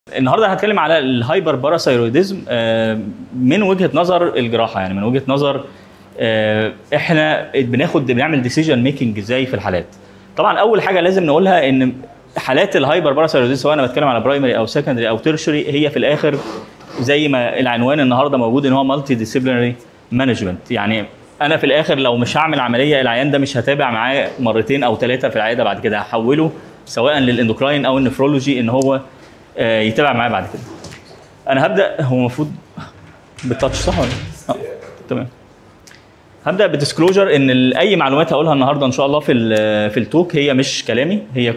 النهارده هتكلم على الهايبر باراثايرويدزم من وجهه نظر الجراحه يعني من وجهه نظر آه، احنا بناخد بنعمل ديسيجن ميكنج ازاي في الحالات طبعا اول حاجه لازم نقولها ان حالات الهايبر باراثايرويدزم سواء انا بتكلم على برايمري او سكندري او تيرشري هي في الاخر زي ما العنوان النهارده موجود ان هو مالتي ديسيبلينري مانجمنت يعني انا في الاخر لو مش هعمل عمليه العيان ده مش هتابع معاه مرتين او ثلاثه في العياده بعد كده هحوله سواء للاندوكراين او النفرولوجي ان هو آه، يتابع معايا بعد كده انا هبدا هو المفروض بالتاتش صح ولا اه تمام هبدا بديسكلوجر ان ال- اي معلومات هقولها النهارده ان شاء الله في ال- في التوك هي مش كلامي هي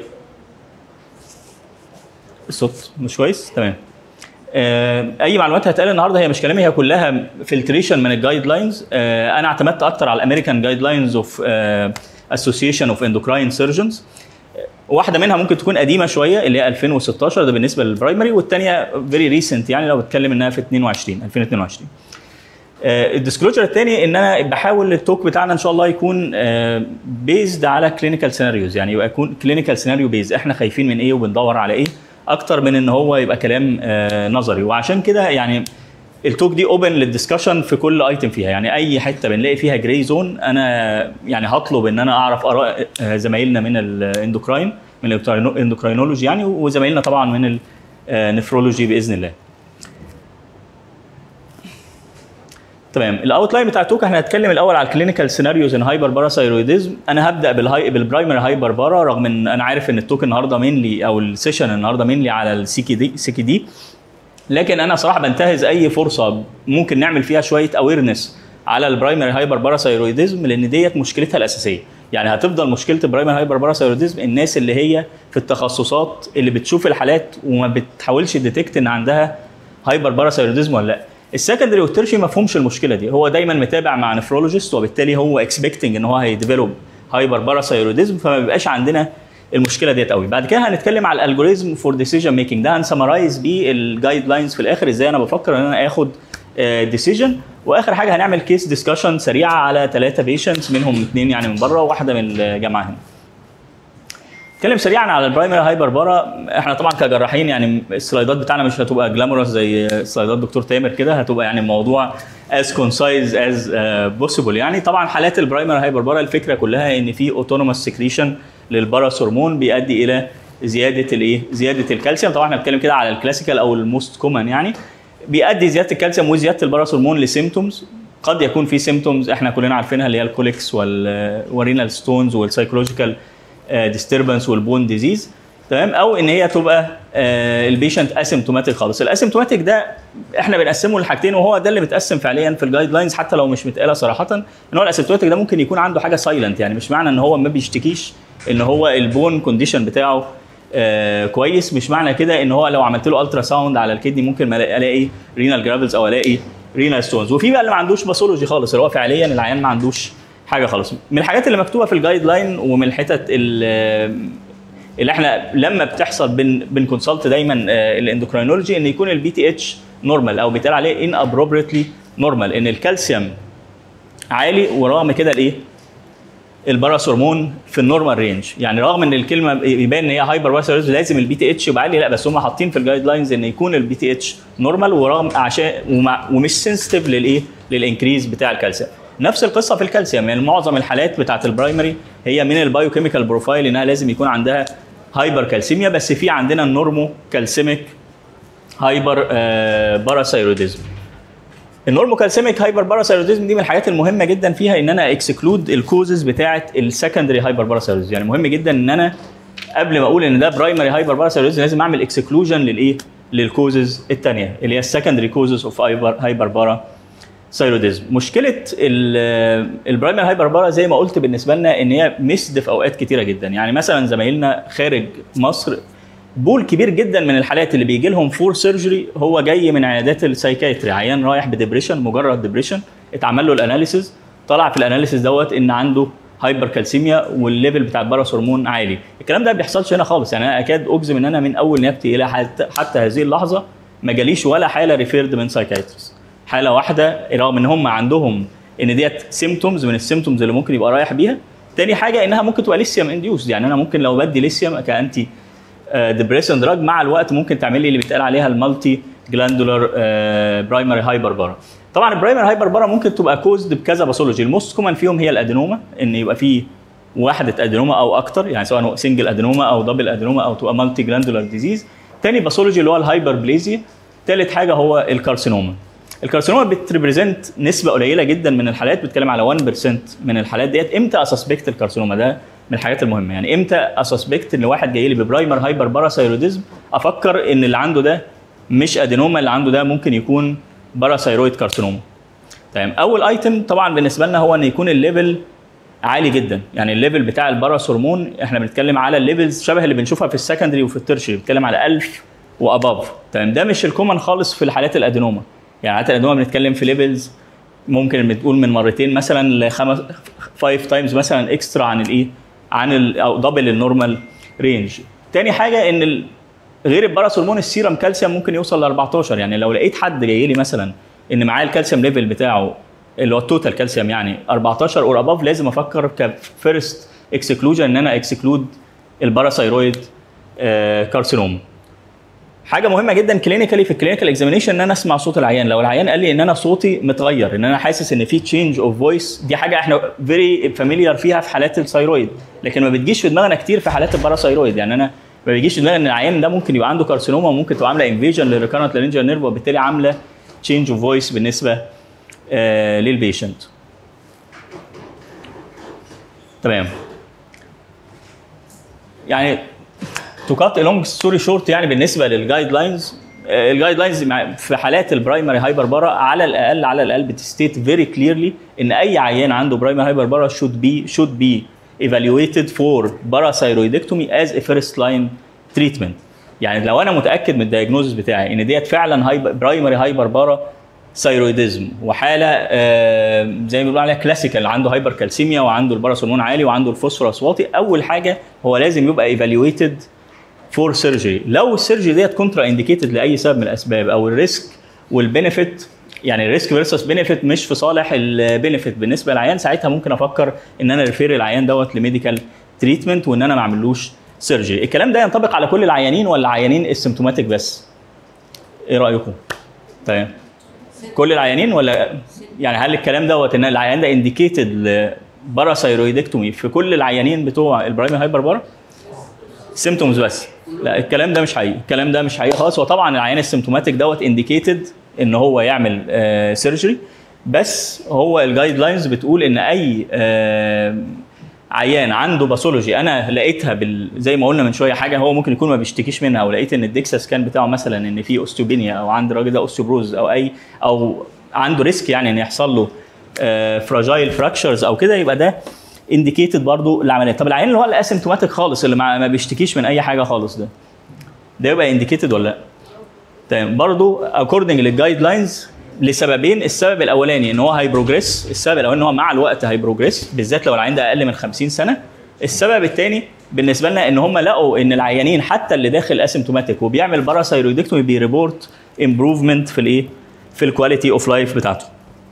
الصوت مش كويس تمام آه، اي معلومات هتقال النهارده هي مش كلامي هي كلها فلتريشن من الجايد لاينز انا اعتمدت اكتر على الامريكان جايد لاينز اوف اسوسيشن اوف اندوكراين سيرجنز واحده منها ممكن تكون قديمه شويه اللي هي 2016 ده بالنسبه للبرايمري والثانيه فيري ريسنت يعني لو بتكلم انها في 22 2022 الديسكلوجر الثاني ان انا بحاول التوك بتاعنا ان شاء الله يكون بيزد على كلينيكال سيناريوز يعني يبقى يكون كلينيكال سيناريو بيز احنا خايفين من ايه وبندور على ايه اكتر من ان هو يبقى كلام آه، نظري وعشان كده يعني التوك دي اوبن للدسكشن في كل ايتم فيها يعني اي حته بنلاقي فيها جراي زون انا يعني هطلب ان انا اعرف اراء آه، زمايلنا من الاندوكراين من الاندوكراينولوجي يعني وزمايلنا طبعا من النفرولوجي باذن الله تمام الاوتلاين بتاع التوك احنا هنتكلم الاول على الكلينيكال سيناريوز ان هايبر باراثايرويدزم انا هبدا بالهاي بالبرايمري هايبر بارا رغم ان انا عارف ان التوك النهارده مينلي او السيشن النهارده مينلي على السي كي دي سي كي دي لكن انا صراحه بنتهز اي فرصه ممكن نعمل فيها شويه اويرنس على البرايمري هايبر باراثايرويدزم لان ديت مشكلتها الاساسيه يعني هتفضل مشكله البرايمري هايبر باراثايرويدزم الناس اللي هي في التخصصات اللي بتشوف الحالات وما بتحاولش تديتكت ان عندها هايبر باراثايرويدزم ولا لا السكندري والترشي ما فهمش المشكله دي هو دايما متابع مع نفرولوجيست وبالتالي هو اكسبكتنج ان هو هيديفلوب هايبر باراثايرويدزم فما بيبقاش عندنا المشكله ديت قوي بعد كده هنتكلم على الالجوريزم فور ديسيجن ميكنج ده هنسمرايز بيه الجايد لاينز في الاخر ازاي انا بفكر ان انا اخد ديسيجن واخر حاجه هنعمل كيس ديسكشن سريعه على ثلاثه بيشنتس منهم اثنين يعني من بره وواحده من الجامعه هنا نتكلم سريعا على البرايمري هايبر بارا احنا طبعا كجراحين يعني السلايدات بتاعنا مش هتبقى جلامورس زي سلايدات دكتور تامر كده هتبقى يعني الموضوع از كونسايز از بوسيبل يعني طبعا حالات البرايمري هايبر بارا الفكره كلها ان في اوتونوموس سكريشن للباراس هرمون بيؤدي الى زياده الايه زياده الكالسيوم طبعا احنا بنتكلم كده على الكلاسيكال او الموست كومن يعني بيؤدي زياده الكالسيوم وزياده الباراس هرمون لسيمتومز قد يكون في سيمتومز احنا كلنا عارفينها اللي هي الكوليكس والورينال ستونز والسايكولوجيكال ديستربنس والبون ديزيز تمام او ان هي تبقى البيشنت اسيمتوماتيك خالص الاسيمتوماتيك ده احنا بنقسمه لحاجتين وهو ده اللي متقسم فعليا في الجايد لاينز حتى لو مش متقاله صراحه ان هو الاسيمتوماتيك ده ممكن يكون عنده حاجه سايلنت يعني مش معنى ان هو ما بيشتكيش ان هو البون كونديشن بتاعه آه كويس مش معنى كده ان هو لو عملت له الترا ساوند على الكدني ممكن ما الاقي الاقي رينال جرافلز او الاقي رينال ستونز وفي بقى اللي ما عندوش باثولوجي خالص اللي هو فعليا العيان ما عندوش حاجه خالص من الحاجات اللي مكتوبه في الجايد لاين ومن الحتت ال- اللي احنا لما بتحصل بن بنكونسلت دايما آه، الاندوكراينولوجي ان يكون البي تي اتش نورمال او بيتقال عليه ان ابروبريتلي نورمال ان الكالسيوم عالي ورغم كده الايه الباراس هرمون في النورمال رينج يعني رغم ان الكلمه يبان ان هي هايبر باراثايرويدز لازم البي تي اتش يبقى عالي لا بس هم حاطين في الجايد لاينز ان يكون البي تي اتش نورمال ورغم عشان ومع ومش سنسيتيف للايه للانكريز بتاع الكالسيوم نفس القصه في الكالسيوم يعني معظم الحالات بتاعت البرايمري هي من البايوكيميكال بروفايل انها لازم يكون عندها هايبر كالسيميا بس في عندنا النورمو كالسيميك هايبر آه باراثايروديزم النورموكالسيميك هايبر باراثايروديزم دي من الحاجات المهمه جدا فيها ان انا اكسكلود الكوزز بتاعه السكندري هايبر باراثايروديزم يعني مهم جدا ان انا قبل ما اقول ان ده برايمري هايبر باراثايروديزم لازم اعمل اكسكلوجن للايه للكوزز الثانيه اللي هي السكندري كوزز اوف هايبر هايبر بارا ثايروديزم مشكله البرايمري هايبر بارا زي ما قلت بالنسبه لنا ان هي مسد في اوقات كتيره جدا يعني مثلا زمايلنا خارج مصر بول كبير جدا من الحالات اللي بيجي لهم فور سيرجري هو جاي من عيادات السايكايتري عيان رايح بديبريشن مجرد ديبريشن اتعمل له الاناليسيز طلع في الاناليسيز دوت ان عنده هايبر كالسيميا والليفل بتاع الباراس هرمون عالي الكلام ده ما بيحصلش هنا خالص يعني انا اكاد اجزم ان انا من اول نيابتي الى حتى, حتى هذه اللحظه ما جاليش ولا حاله ريفيرد من سايكايترست حاله واحده رغم ان هم عندهم ان ديت سيمتومز من السيمتومز اللي ممكن يبقى رايح بيها تاني حاجه انها ممكن تبقى ليثيوم انديوس يعني انا ممكن لو بدي ليثيوم كانتي ديبريسن دراج مع الوقت ممكن تعمل لي اللي بيتقال عليها المالتي جلاندولار برايمري هايبر بارا طبعا البرايمري هايبر بارا ممكن تبقى كوزد بكذا باثولوجي الموست كومن فيهم هي الادينوما ان يبقى فيه وحده ادينوما او اكتر يعني سواء سنجل ادينوما او دبل ادينوما او تبقى مالتي جلاندولار ديزيز تاني باثولوجي اللي هو الهايبر بليزيا تالت حاجه هو الكارسينوما الكارسينوما بتريبريزنت نسبه قليله جدا من الحالات بتتكلم على 1% من الحالات ديت امتى اسسبكت الكارسينوما ده من الحاجات المهمه يعني امتى اسسبكت ان واحد جاي لي ببرايمر هايبر باراثايروديزم افكر ان اللي عنده ده مش ادينوما اللي عنده ده ممكن يكون باراثايرويد كارسينوما تمام اول ايتم طبعا بالنسبه لنا هو ان يكون الليفل عالي جدا يعني الليفل بتاع الباراث هرمون احنا بنتكلم على الليفلز شبه اللي بنشوفها في السكندري وفي الترشري بنتكلم على 1000 واباف تمام ده مش الكومن خالص في الحالات الادينوما يعني حالات الادينوما بنتكلم في ليفلز ممكن بتقول من مرتين مثلا لخمس 5 تايمز مثلا اكسترا عن الايه عن ال او دبل النورمال رينج تاني حاجه ان ال غير الباراث هرمون السيرم كالسيوم ممكن يوصل ل 14 يعني لو لقيت حد جاي لي مثلا ان معاه الكالسيوم ليفل بتاعه اللي هو التوتال كالسيوم يعني 14 اور اباف لازم افكر كفيرست اكسكلوجن ان انا اكسكلود الباراثايرويد كارسينوما حاجه مهمه جدا كلينيكالي في الكلينيكال اكزامينيشن ان انا اسمع صوت العيان لو العيان قال لي ان انا صوتي متغير ان انا حاسس ان في تشينج اوف فويس دي حاجه احنا فيري فاميليار فيها في حالات الثايرويد لكن ما بتجيش في دماغنا كتير في حالات الباراثايرويد يعني انا ما بيجيش في دماغي ان العيان ده ممكن يبقى عنده كارسينوما وممكن تبقى عامله انفيجن للريكارنت لارنجيال نيرف وبالتالي عامله تشينج اوف فويس بالنسبه آه للبيشنت تمام يعني تو كات لونج ستوري شورت يعني بالنسبه للجايد لاينز الجايد لاينز في حالات البرايمري هايبر بارا على الاقل على الاقل بتستيت فيري كليرلي ان اي عيان عنده برايمري هايبر بارا should be should be evaluated for parathyroidectomy as a first line treatment يعني لو انا متاكد من الدايجنوزس بتاعي ان ديت فعلا هايبر برايمري هايبر بارا ثايرويدزم وحاله آه زي ما بيقولوا عليها كلاسيكال عنده هايبر كالسيميا وعنده الباراث هرمون عالي وعنده الفوسفورس واطي اول حاجه هو لازم يبقى ايفالويتد فور سيرجري لو السيرجري ديت كونترا انديكيتد لاي سبب من الاسباب او الريسك والبنفيت يعني الريسك فيرسس بنفيت مش في صالح البنفيت بالنسبه للعيان ساعتها ممكن افكر ان انا ريفير العيان دوت لميديكال تريتمنت وان انا ما اعملوش سيرجري الكلام ده ينطبق على كل العيانين ولا عيانين السيمتوماتيك بس ايه رايكم تمام كل العيانين ولا يعني هل الكلام دوت ان العيان ده انديكيتد لباراثايرويدكتومي في كل العيانين بتوع البرايمري هايبر بارا سيمتومز بس لا الكلام ده مش حقيقي الكلام ده مش حقيقي خالص وطبعا العيان السيمتوماتيك دوت انديكيتد ان هو يعمل آه سيرجري بس هو الجايد لاينز بتقول ان اي آه عيان عنده باثولوجي انا لقيتها بال... زي ما قلنا من شويه حاجه هو ممكن يكون ما بيشتكيش منها او لقيت ان الديكسا سكان بتاعه مثلا ان في اوستيوبينيا او عند الراجل ده اوستيوبروز او اي او عنده ريسك يعني ان يحصل له فراجايل فراكشرز او كده يبقى ده انديكيتد برضه العمليه طب العيان اللي هو الاسيمتوماتيك خالص اللي ما بيشتكيش من اي حاجه خالص ده ده يبقى انديكيتد ولا لا تمام برضه اكوردنج للجايد لاينز لسببين السبب الاولاني ان هو هيبروجريس السبب الاولاني ان هو مع الوقت هيبروجريس بالذات لو العيان ده اقل من 50 سنه السبب الثاني بالنسبه لنا ان هم لقوا ان العيانين حتى اللي داخل اسيمتوماتيك وبيعمل باراثايرويدكتومي بيريبورت امبروفمنت في الايه في الكواليتي اوف لايف بتاعته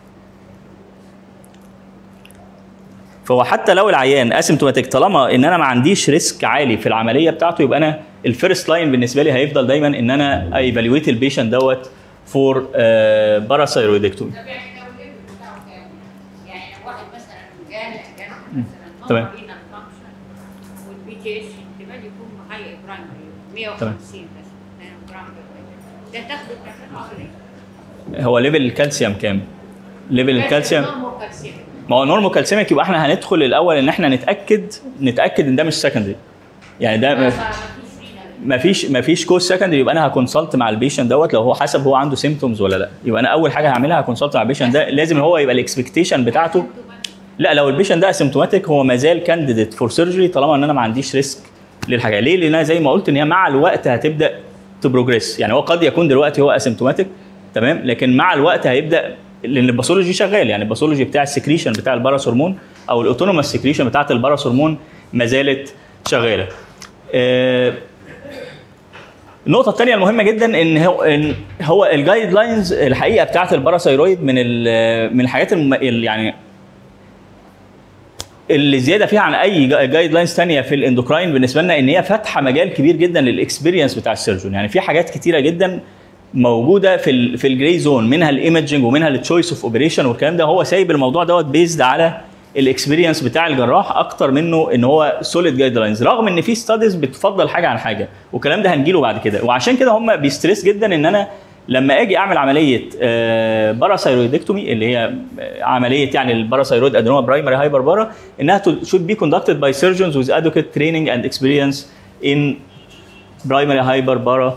فهو حتى لو العيان اسيمتوماتيك طالما ان انا ما عنديش ريسك عالي في العمليه بتاعته يبقى انا الفيرست لاين بالنسبه لي هيفضل دايما ان انا ايفالويت البيشنت دوت فور باراثايرويدكتومي طب يعني لو الليفل بتاعه كام؟ يعني لو واحد مثلا جال جال مثلا تمام. نورمال رينال فانكشن والبي تي اتش احتمال يكون هاي برايمري 150 بس نانو جرام ده تاخده كفاءة ولا ايه؟ هو ليفل الكالسيوم كام؟ ليفل الكالسيوم نورمال كالسيوم ما هو نورمال كالسيميك يبقى احنا هندخل الاول ان احنا نتاكد نتاكد ان ده مش سكندري يعني ده ما ما- فيش رينال ما فيش ما فيش كوز سكندري يبقى انا هكونسلت مع البيشنت دوت لو هو حسب هو عنده سيمتومز ولا لا يبقى انا اول حاجه هعملها هكونسلت مع البيشنت ده لازم هو يبقى الاكسبكتيشن بتاعته لا لو البيشنت ده اسيمتوماتيك هو ما زال كانديديت فور سيرجري طالما ان انا ما عنديش ريسك للحاجه ليه لان انا زي ما قلت ان هي مع الوقت هتبدا تبروجريس يعني هو قد يكون دلوقتي هو اسيمتوماتيك تمام لكن مع الوقت هيبدا لان الباثولوجي شغال يعني الباثولوجي بتاع السكريشن بتاع الباراث هرمون او الاوتونوماس سكريشن بتاعت الباراث هرمون ما زالت شغاله آه، النقطة الثانية المهمة جدا ان هو ان هو الجايد لاينز الحقيقة بتاعت الباراثايرويد من ال- من الحاجات الم... ال- يعني اللي زياده فيها عن اي جايد لاينز ثانيه في الاندوكراين بالنسبه لنا ان هي فاتحه مجال كبير جدا للاكسبيرينس بتاع السيرجون يعني في حاجات كتيره جدا موجوده في ال في الجراي زون منها الايمجنج ومنها التشويس اوف اوبريشن والكلام ده هو سايب الموضوع دوت بيزد على الاكسبيرينس بتاع الجراح اكتر منه ان هو سوليد جايد لاينز رغم ان في ستاديز بتفضل حاجه عن حاجه والكلام ده هنجيله بعد كده وعشان كده هم بيستريس جدا ان انا لما اجي اعمل عمليه باراثايرويدكتومي اللي هي عمليه يعني الباراثايرويد ادينوما برايمري هايبر بارا انها should be conducted by surgeons with adequate training and experience in primary hyper bara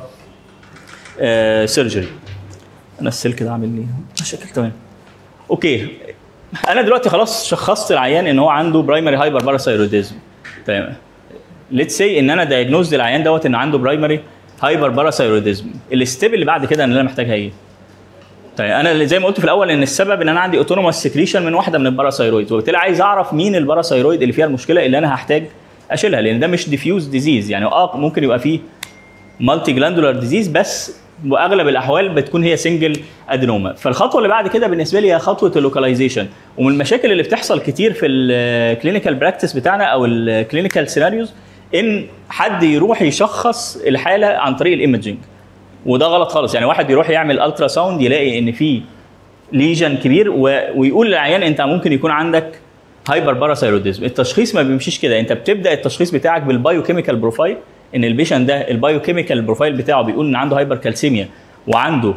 سيرجري انا السلك ده عامل لي مشاكل تمام اوكي انا دلوقتي خلاص شخصت العيان ان هو عنده برايمري هايبر باراثايروديزم تمام ليتس سي ان انا دايجنوز العيان دوت ان عنده برايمري هايبر باراثايروديزم الستيب اللي بعد كده ان انا محتاجها ايه؟ طيب انا اللي زي ما قلت في الاول ان السبب ان انا عندي اوتونوموس سكريشن من واحده من الباراثايرويد وبالتالي عايز اعرف مين الباراثايرويد اللي فيها المشكله اللي انا هحتاج اشيلها لان ده مش ديفيوز ديزيز يعني اه ممكن يبقى فيه مالتي جلاندولار ديزيز بس واغلب الاحوال بتكون هي سنجل ادينوما فالخطوه اللي بعد كده بالنسبه لي هي خطوه اللوكاليزيشن ومن المشاكل اللي بتحصل كتير في الكلينيكال براكتس بتاعنا او الكلينيكال سيناريوز ان حد يروح يشخص الحاله عن طريق الايمجنج وده غلط خالص يعني واحد يروح يعمل الترا ساوند يلاقي ان في ليجن كبير و... ويقول للعيان انت ممكن يكون عندك هايبر باراثايروديزم التشخيص ما بيمشيش كده انت بتبدا التشخيص بتاعك بالبايو كيميكال بروفايل ان البيشن ده البايو كيميكال بروفايل بتاعه بيقول ان عنده هايبر كالسيميا وعنده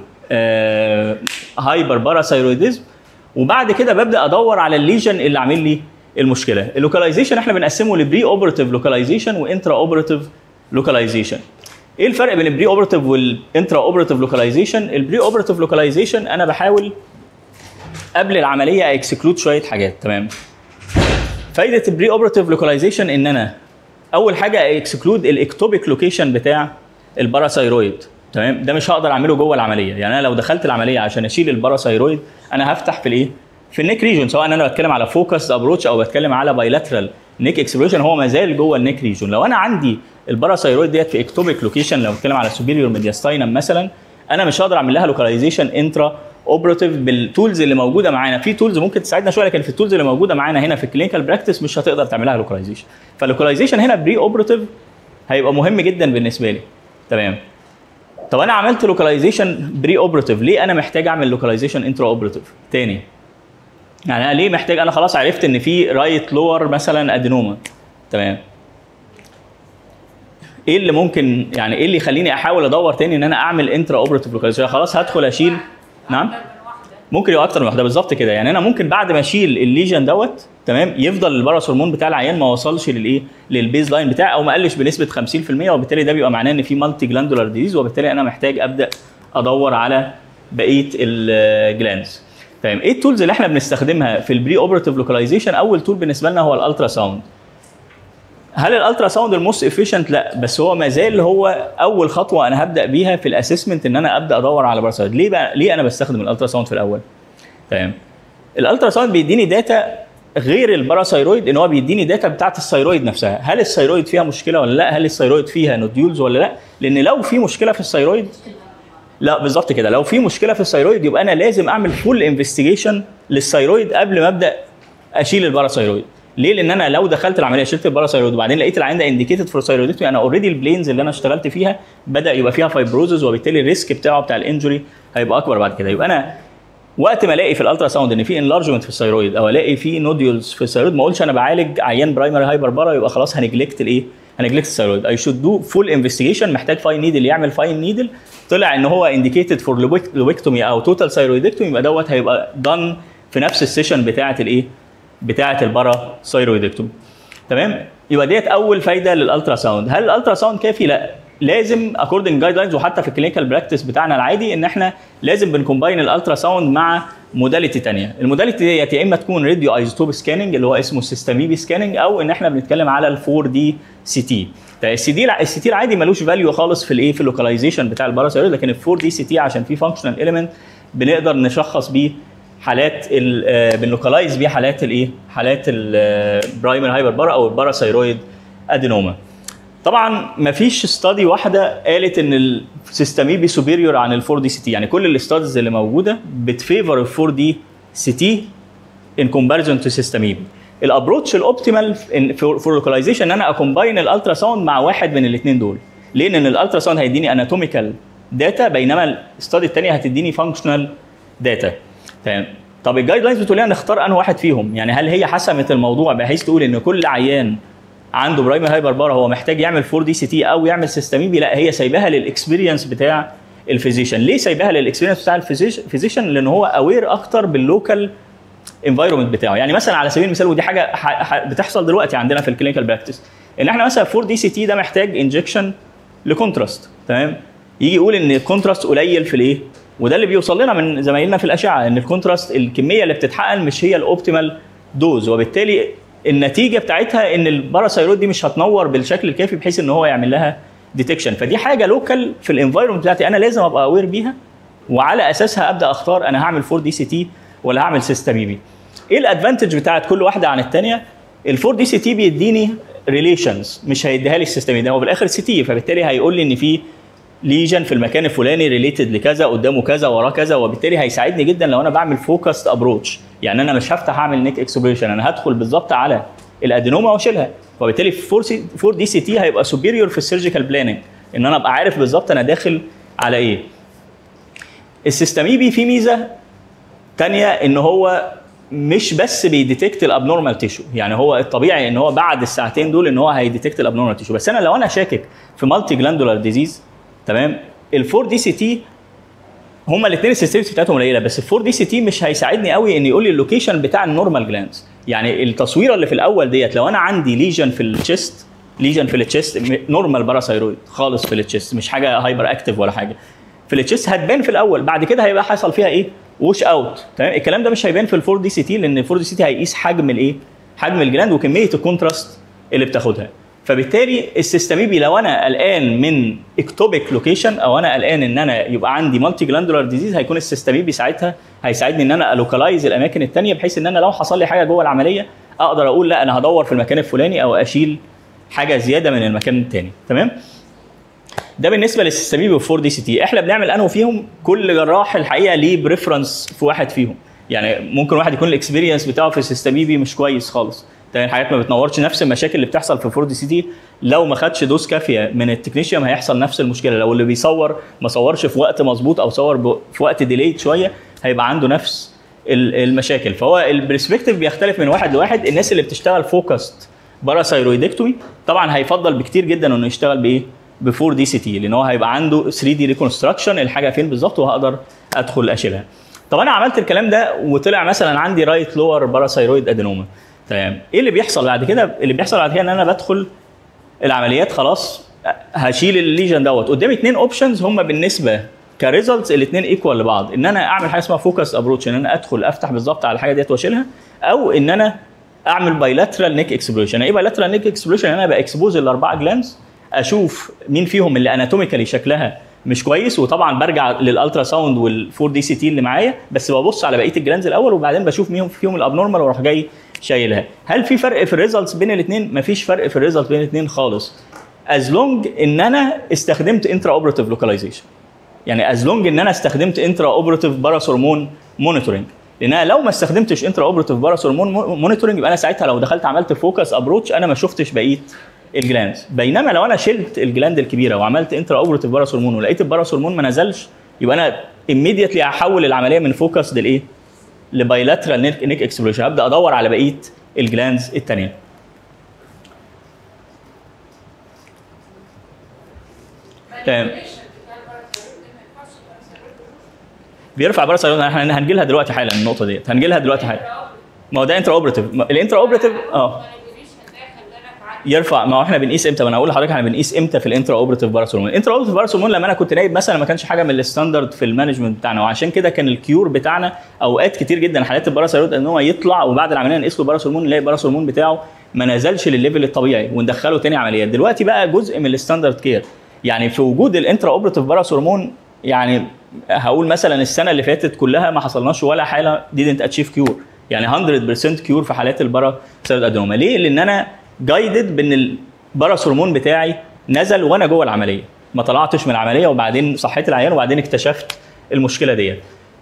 آه هايبر باراثايروديزم وبعد كده ببدا ادور على الليجن اللي عامل لي المشكله اللوكاليزيشن احنا بنقسمه لبري اوبرتيف لوكاليزيشن وانترا اوبرتيف لوكاليزيشن ايه الفرق بين البري اوبرتيف والانترا اوبرتيف لوكاليزيشن البري اوبرتيف لوكاليزيشن انا بحاول قبل العمليه اكسكلود شويه حاجات تمام فايده البري اوبرتيف لوكاليزيشن ان انا اول حاجه اكسكلود الاكتوبيك لوكيشن بتاع الباراثايرويد تمام ده مش هقدر اعمله جوه العمليه يعني انا لو دخلت العمليه عشان اشيل الباراثايرويد انا هفتح في الايه في النيك ريجون سواء انا بتكلم على فوكس ابروتش او بتكلم على بايلاترال نيك اكسبلوجن هو ما زال جوه النيك ريجون لو انا عندي الباراثايرويد ديت في اكتوبيك لوكيشن لو بتكلم على سوبيريور ميدياستاينم مثلا انا مش هقدر اعمل لها لوكاليزيشن انترا اوبراتيف بالتولز اللي موجوده معانا في تولز ممكن تساعدنا شويه لكن في التولز اللي موجوده معانا هنا في الكلينيكال براكتس مش هتقدر تعملها لوكاليزيشن فاللوكاليزيشن هنا بري اوبراتيف هيبقى مهم جدا بالنسبه لي تمام طب انا عملت لوكاليزيشن بري اوبراتيف ليه انا محتاج اعمل لوكاليزيشن انترا اوبراتيف تاني يعني انا ليه محتاج انا خلاص عرفت ان في رايت لور مثلا ادينوما تمام ايه اللي ممكن يعني ايه اللي يخليني احاول ادور تاني ان انا اعمل انترا اوبراتيف لوكاليزيشن خلاص هدخل اشيل نعم ممكن يبقى اكتر من واحده بالظبط كده يعني انا ممكن بعد ما اشيل الليجن دوت تمام يفضل الباراس هرمون بتاع العيان ما وصلش للايه للبيز لاين بتاعي او ما قلش بنسبه 50% وبالتالي ده بيبقى معناه ان في مالتي جلاندولار ديزيز وبالتالي انا محتاج ابدا ادور على بقيه الجلاندز تمام ايه التولز اللي احنا بنستخدمها في البري اوبراتيف لوكاليزيشن اول تول بالنسبه لنا هو الالترا ساوند هل الالترا ساوند الموست افيشنت لا بس هو ما زال هو اول خطوه انا هبدا بيها في الاسسمنت ان انا ابدا ادور على باراسايد ليه بقى ليه انا بستخدم الالترا ساوند في الاول تمام الالترا ساوند بيديني داتا غير الباراثايرويد ان هو بيديني داتا بتاعت الثايرويد نفسها هل الثايرويد فيها مشكله ولا لا هل الثايرويد فيها نوديولز ولا لا لان لو في مشكله في الثايرويد لا بالظبط كده لو في مشكله في الثايرويد يبقى انا لازم اعمل فول انفستيجيشن للثايرويد قبل ما ابدا اشيل الباراثايرويد ليه؟ لان انا لو دخلت العمليه شلت الباراثايرويد وبعدين لقيت العين ده انديكيتد فور ثايرويدكتومي انا اوريدي البلينز اللي انا اشتغلت فيها بدا يبقى فيها فايبروزز وبالتالي الريسك بتاعه بتاع الانجري هيبقى اكبر بعد كده يبقى انا وقت ما الاقي في الالترا ساوند ان في انلارجمنت في الثايرويد او الاقي في نوديولز في الثايرويد ما اقولش انا بعالج عيان برايمري هايبر بارا يبقى خلاص هنجلكت الايه؟ هنجلكت الثايرويد اي شود دو فول انفستيجيشن محتاج فاين نيدل يعمل فاين نيدل طلع ان هو انديكيتد فور لوبكتومي او توتال ثايرويدكتومي يبقى دوت هيبقى دان في نفس السيشن بتاعه الايه؟ بتاعه البارا ثايرويدكتومي تمام؟ يبقى ديت اول فايده للالترا ساوند هل الالترا ساوند كافي؟ لا لازم اكوردنج جايد لاينز وحتى في الكلينيكال براكتس بتاعنا العادي ان احنا لازم بنكومباين الالترا ساوند مع موداليتي ثانيه الموداليتي ديت يا اما تكون راديو ايزوتوب سكاننج اللي هو اسمه سيستميبي سكاننج او ان احنا بنتكلم على ال 4 دي سي تي السي دي السي تي العادي ملوش فاليو خالص في الايه في اللوكاليزيشن بتاع الباراثايرويد لكن ال 4 دي سي تي عشان في فانكشنال اليمنت بنقدر نشخص بيه حالات بنلوكالايز بيه حالات الايه حالات البرايمر هايبر بارا او الباراثايرويد ادينوما طبعا ما فيش ستادي واحده قالت ان السيستميبي سوبيريور عن ال 4 دي سي تي يعني كل الاستاديز اللي موجوده بتفيفر ال 4 دي سي تي ان كومباريزون تو سيستميبي الابروتش الاوبتيمال فور لوكاليزيشن ان انا اكومباين الالترا ساوند مع واحد من الاثنين دول ليه؟ لان الالترا ساوند هيديني اناتوميكال داتا بينما الاستادي الثانيه هتديني فانكشنال داتا تمام طب الجايد لاينز بتقول لنا نختار انه واحد فيهم يعني هل هي حسمت الموضوع بحيث تقول ان كل عيان عنده برايمري هايبر بارا هو محتاج يعمل 4 دي سي تي او يعمل سيستميبي لا هي سايباها للاكسبيرينس بتاع الفيزيشن ليه سايباها للاكسبيرينس بتاع الفيزيشن لان هو اوير اكتر باللوكال انفايرمنت بتاعه يعني مثلا على سبيل المثال ودي حاجه ح- ح- بتحصل دلوقتي عندنا في الكلينيكال براكتس ان احنا مثلا 4 دي سي تي ده محتاج انجكشن لكونتراست تمام يجي يقول ان الكونتراست قليل في الايه وده اللي بيوصل لنا من زمايلنا في الاشعه ان الكونتراست الكميه اللي بتتحقن مش هي الاوبتيمال دوز وبالتالي النتيجه بتاعتها ان الباراسايرويد دي مش هتنور بالشكل الكافي بحيث ان هو يعمل لها ديتكشن فدي حاجه لوكال في الانفايرمنت بتاعتي انا لازم ابقى اوير بيها وعلى اساسها ابدا اختار انا هعمل 4 دي سي تي ولا هعمل سيستميبي ايه الادفانتج بتاعت كل واحده عن الثانيه ال 4 دي سي تي بيديني ريليشنز مش هيديها لي السيستمي ده هو بالاخر سي تي فبالتالي هيقول لي ان في ليجن في المكان الفلاني ريليتد لكذا قدامه كذا وراه كذا وبالتالي هيساعدني جدا لو انا بعمل فوكست ابروتش يعني انا مش هفتح اعمل نيك اكسبريشن انا هدخل بالظبط على الادينوما واشيلها وبالتالي 4 دي سي تي هيبقى سوبيريور في السيرجيكال بلاننج ان انا ابقى عارف بالظبط انا داخل على ايه السيستميبي فيه ميزه تانية ان هو مش بس بيديتكت الابنورمال تيشو يعني هو الطبيعي ان هو بعد الساعتين دول ان هو هيديتكت الابنورمال تيشو بس انا لو انا شاكك في مالتي جلاندولار ديزيز تمام ال4 دي سي تي هما الاثنين السنسيتيفيتي بتاعتهم قليله بس ال4 دي سي تي مش هيساعدني قوي ان يقول لي اللوكيشن بتاع النورمال جلاندز يعني التصويره اللي في الاول ديت لو انا عندي ليجن في التشيست ليجن في التشيست نورمال باراسايرويد خالص في التشيست مش حاجه هايبر اكتف ولا حاجه في التشيست هتبان في الاول بعد كده هيبقى حصل فيها ايه ووش اوت تمام الكلام ده مش هيبان في الفور دي سي تي لان الفور دي سي تي هيقيس حجم الايه حجم الجلاند وكميه الكونتراست اللي بتاخدها فبالتالي السيستميبي لو انا قلقان من اكتوبيك لوكيشن او انا قلقان ان انا يبقى عندي مالتي جلاندولار ديزيز هيكون السيستميبي ساعتها هيساعدني ان انا الوكالايز الاماكن الثانيه بحيث ان انا لو حصل لي حاجه جوه العمليه اقدر اقول لا انا هدور في المكان الفلاني او اشيل حاجه زياده من المكان الثاني تمام ده بالنسبه للسيستميبي والفور دي سي تي احنا بنعمل انه فيهم كل جراح الحقيقه ليه بريفرنس في واحد فيهم يعني ممكن واحد يكون الاكسبيرينس بتاعه في السيستميبي مش كويس خالص تاني الحاجات ما بتنورش نفس المشاكل اللي بتحصل في 4 دي سي تي لو ما خدش دوز كافيه من التكنيشيوم هيحصل نفس المشكله لو اللي بيصور ما صورش في وقت مظبوط او صور ب- في وقت ديليد شويه هيبقى عنده نفس ال- المشاكل فهو البرسبكتيف بيختلف من واحد لواحد الناس اللي بتشتغل فوكست باراثايرويدكتومي طبعا هيفضل بكتير جدا انه يشتغل بايه؟ ب 4 دي سي تي لان هو هيبقى عنده 3 دي ريكونستراكشن الحاجه فين بالظبط وهقدر ادخل اشيلها. طب انا عملت الكلام ده وطلع مثلا عندي رايت لور باراثايرويد ادينوما تمام ايه اللي بيحصل بعد كده؟ اللي بيحصل بعد كده ان انا بدخل العمليات خلاص هشيل الليجن دوت قدامي اثنين اوبشنز هم بالنسبه كريزلتس الاثنين ايكوال لبعض ان انا اعمل حاجه اسمها فوكس ابروتش ان انا ادخل افتح بالظبط على الحاجه ديت واشيلها او ان انا اعمل بايلاترال نيك اكسبلوشن ايه بايلاترال نيك اكسبلوشن ان انا باكسبوز الاربعه جلانز اشوف مين فيهم اللي اناتوميكالي شكلها مش كويس وطبعا برجع للالترا ساوند وال4 دي سي تي اللي معايا بس ببص على بقيه الجلانز الاول وبعدين بشوف مين فيهم الابنورمال واروح جاي شايلها هل في فرق في الريزلتس بين الاثنين مفيش فرق في الريزلتس بين الاثنين خالص از لونج ان انا استخدمت انترا اوبراتيف لوكاليزيشن يعني از لونج ان انا استخدمت انترا اوبراتيف باراس هرمون مونيتورنج لان انا لو ما استخدمتش انترا اوبراتيف باراس هرمون مونيتورنج يبقى انا ساعتها لو دخلت عملت فوكس ابروتش انا ما شفتش بقيه الجلاندز بينما لو انا شلت الجلاند الكبيره وعملت انترا اوبراتيف باراس هرمون ولقيت الباراس هرمون ما نزلش يبقى انا immediately هحول العمليه من فوكس للايه؟ لبايلاترال نيك اكسبلوشن هبدا ادور على بقيه الجلاندز الثانيه تمام بيرفع باراثايرويد احنا هنجي لها دلوقتي حالا النقطه ديت هنجي لها دلوقتي حالا ما هو ده انترا اوبراتيف الانترا اوبراتيف اه يرفع ما هو احنا بنقيس امتى ما انا اقول لحضرتك احنا بنقيس امتى في الانترا اوبراتيف باراثورمون الانترا اوبراتيف باراثورمون لما انا كنت نايب مثلا ما كانش حاجه من الستاندرد في المانجمنت بتاعنا وعشان كده كان الكيور بتاعنا اوقات كتير جدا حالات الباراثايرويد ان هو يطلع وبعد العمليه نقيس له باراثورمون نلاقي الباراثورمون بتاعه ما نزلش للليفل الطبيعي وندخله تاني عمليات دلوقتي بقى جزء من الستاندرد كير يعني في وجود الانترا اوبراتيف باراثورمون يعني هقول مثلا السنه اللي فاتت كلها ما حصلناش ولا حاله didn't اتشيف كيور يعني 100% كيور في حالات البارا ادينوما ليه؟ لان انا جايدد بان الباراس هرمون بتاعي نزل وانا جوه العمليه ما طلعتش من العمليه وبعدين صحيت العيان وبعدين اكتشفت المشكله ديت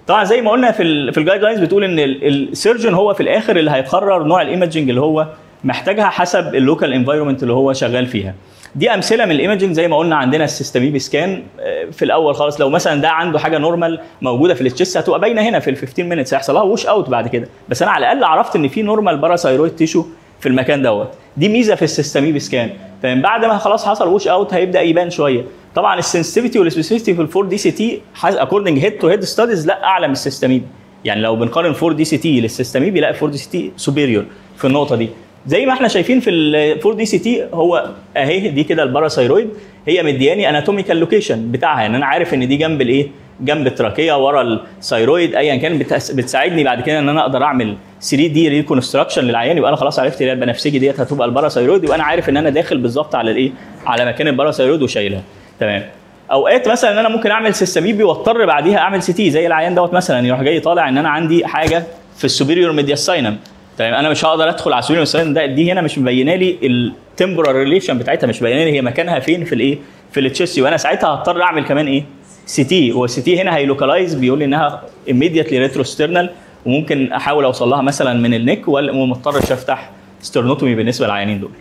طبعا زي ما قلنا في ال في الجايد لاينز بتقول ان السيرجن هو في الاخر اللي هيقرر نوع الايمجنج اللي هو محتاجها حسب اللوكال انفايرمنت اللي هو شغال فيها دي امثله من الايمجنج زي ما قلنا عندنا السيستميب سكان في الاول خالص لو مثلا ده عنده حاجه نورمال موجوده في التشيست هتبقى باينه هنا في ال 15 مينتس هيحصل لها ووش اوت بعد كده بس انا على الاقل عرفت ان في نورمال باراثايرويد تيشو في المكان دوت دي ميزه في السيستميب سكان فمن بعد ما خلاص حصل ووش اوت هيبدا يبان شويه طبعا السنسيتيفيتي والسبيسيفيتي في الفور دي سي تي اكوردنج هيد تو هيد ستاديز لا اعلى من السيستميب يعني لو بنقارن 4 دي سي تي للسيستميب يلاقي 4 دي سي تي سوبيريور في النقطه دي زي ما احنا شايفين في ال 4 دي سي تي هو اهي دي كده الباراثايرويد هي مدياني اناتوميكال لوكيشن بتاعها يعني انا عارف ان دي جنب الايه جنب التراكيه ورا الثايرويد ايا كان بتساعدني بعد كده ان انا اقدر اعمل 3 دي ريكونستراكشن للعيان يبقى انا خلاص عرفت ان البنفسجي ديت هتبقى الباراثايرويد يبقى انا عارف ان انا داخل بالظبط على الايه على مكان الباراثايرويد وشايلها تمام اوقات مثلا ان انا ممكن اعمل سيستميبي واضطر بعديها اعمل سي تي زي العيان دوت مثلا يروح جاي طالع ان انا عندي حاجه في السوبيريور ميدياستاينم تمام انا مش هقدر ادخل على السوبيريور ميدياستاينم ده دي هنا مش مبينه لي التمبرال ريليشن بتاعتها مش مبينه لي هي مكانها فين في الايه في التشيست وانا ساعتها هضطر اعمل كمان ايه سي تي والسي تي هنا هيلوكالايز بيقول لي انها immediately ريتروسترنال وممكن احاول اوصل لها مثلا من النك وما اضطرش افتح سترنوتومي بالنسبه للعيانين دول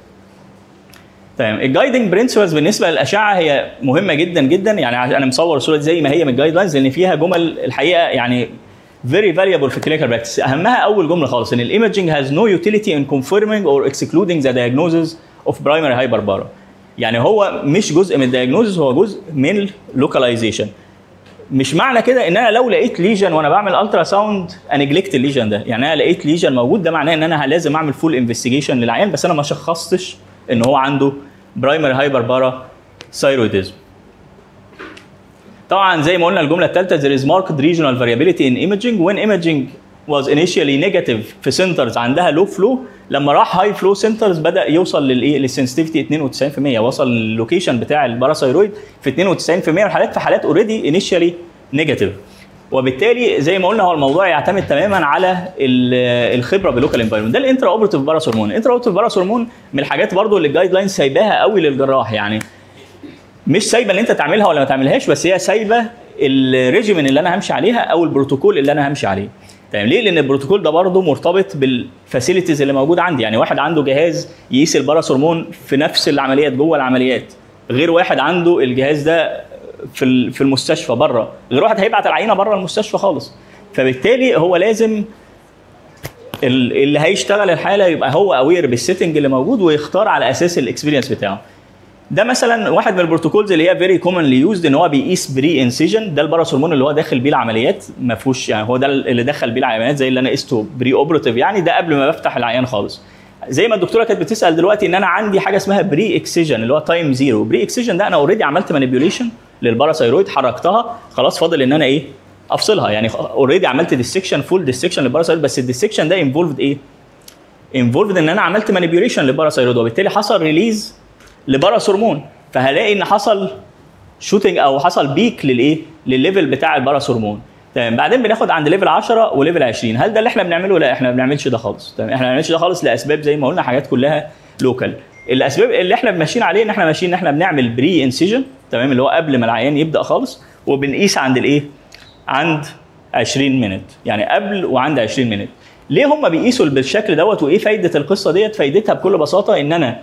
تمام الجايدنج برنسبلز بالنسبه للاشعه هي مهمه جدا جدا يعني انا مصور الصوره زي ما هي من الجايد لاينز لان فيها جمل الحقيقه يعني فيري فاليبل في كلينيكال براكتس اهمها اول جمله خالص ان الايمجنج هاز نو يوتيليتي ان confirming اور excluding ذا diagnosis اوف برايمري هايبربارا يعني هو مش جزء من الدايجنوزز هو جزء من اللوكاليزيشن مش معنى كده ان انا لو لقيت ليجن وانا بعمل الترا ساوند انجلكت الليجن ده يعني انا لقيت ليجن موجود ده معناه ان انا لازم اعمل فول انفستيجيشن للعيان بس انا ما شخصتش ان هو عنده برايمري هايبر بارا ثايرويدزم طبعا زي ما قلنا الجمله الثالثه there is marked regional variability in imaging when imaging was initially negative في سنترز عندها لو فلو لما راح هاي فلو سنترز بدا يوصل للايه للسنسيتيفيتي 92% وصل للوكيشن بتاع الباراثايرويد في 92% من الحالات في حالات اوريدي انيشيالي نيجاتيف وبالتالي زي ما قلنا هو الموضوع يعتمد تماما على الخبره باللوكال انفايرمنت ده الانترا اوبرتيف باراس هرمون الانترا اوبرتيف باراس هرمون من الحاجات برضو اللي الجايد لاين سايباها قوي للجراح يعني مش سايبه اللي انت تعملها ولا ما تعملهاش بس هي سايبه الريجيمين اللي انا همشي عليها او البروتوكول اللي انا همشي عليه تمام ليه؟ لان البروتوكول ده برضه مرتبط بالفاسيلتيز اللي موجوده عندي يعني واحد عنده جهاز يقيس الباراس هرمون في نفس العمليات جوه العمليات غير واحد عنده الجهاز ده في في المستشفى بره غير واحد هيبعت العينه بره المستشفى خالص فبالتالي هو لازم اللي هيشتغل الحاله يبقى هو اوير بالسيتنج اللي موجود ويختار على اساس الاكسبيرينس بتاعه ده مثلا واحد من البروتوكولز اللي هي فيري كومنلي يوزد ان هو بيقيس بري انسيجن ده الباراس هرمون اللي هو داخل بيه العمليات ما فيهوش يعني هو ده اللي دخل بيه العمليات زي اللي انا قسته بري اوبراتيف يعني ده قبل ما بفتح العيان خالص زي ما الدكتوره كانت بتسال دلوقتي ان انا عندي حاجه اسمها بري اكسيجن اللي هو تايم زيرو بري اكسيجن ده انا اوريدي عملت مانيبيوليشن للباراثايرويد حركتها خلاص فاضل ان انا ايه افصلها يعني اوريدي عملت ديسكشن فول ديسكشن للباراثايرويد بس الديسكشن ده انفولفد ايه انفولفد ان انا عملت مانيبيوليشن للباراثايرويد وبالتالي حصل ريليز لباراث هرمون فهلاقي ان حصل شوتنج او حصل بيك للايه للليفل بتاع الباراث هرمون تمام بعدين بناخد عند ليفل 10 وليفل 20 هل ده اللي احنا بنعمله لا احنا ما بنعملش ده خالص تمام احنا ما بنعملش ده خالص لاسباب زي ما قلنا حاجات كلها لوكال الاسباب اللي احنا ماشيين عليه ان احنا ماشيين ان احنا بنعمل بري انسيجن تمام اللي هو قبل ما العيان يبدا خالص وبنقيس عند الايه عند 20 مينت يعني قبل وعند 20 مينت ليه هم بيقيسوا بالشكل دوت وايه فايده القصه ديت فايدتها بكل بساطه ان انا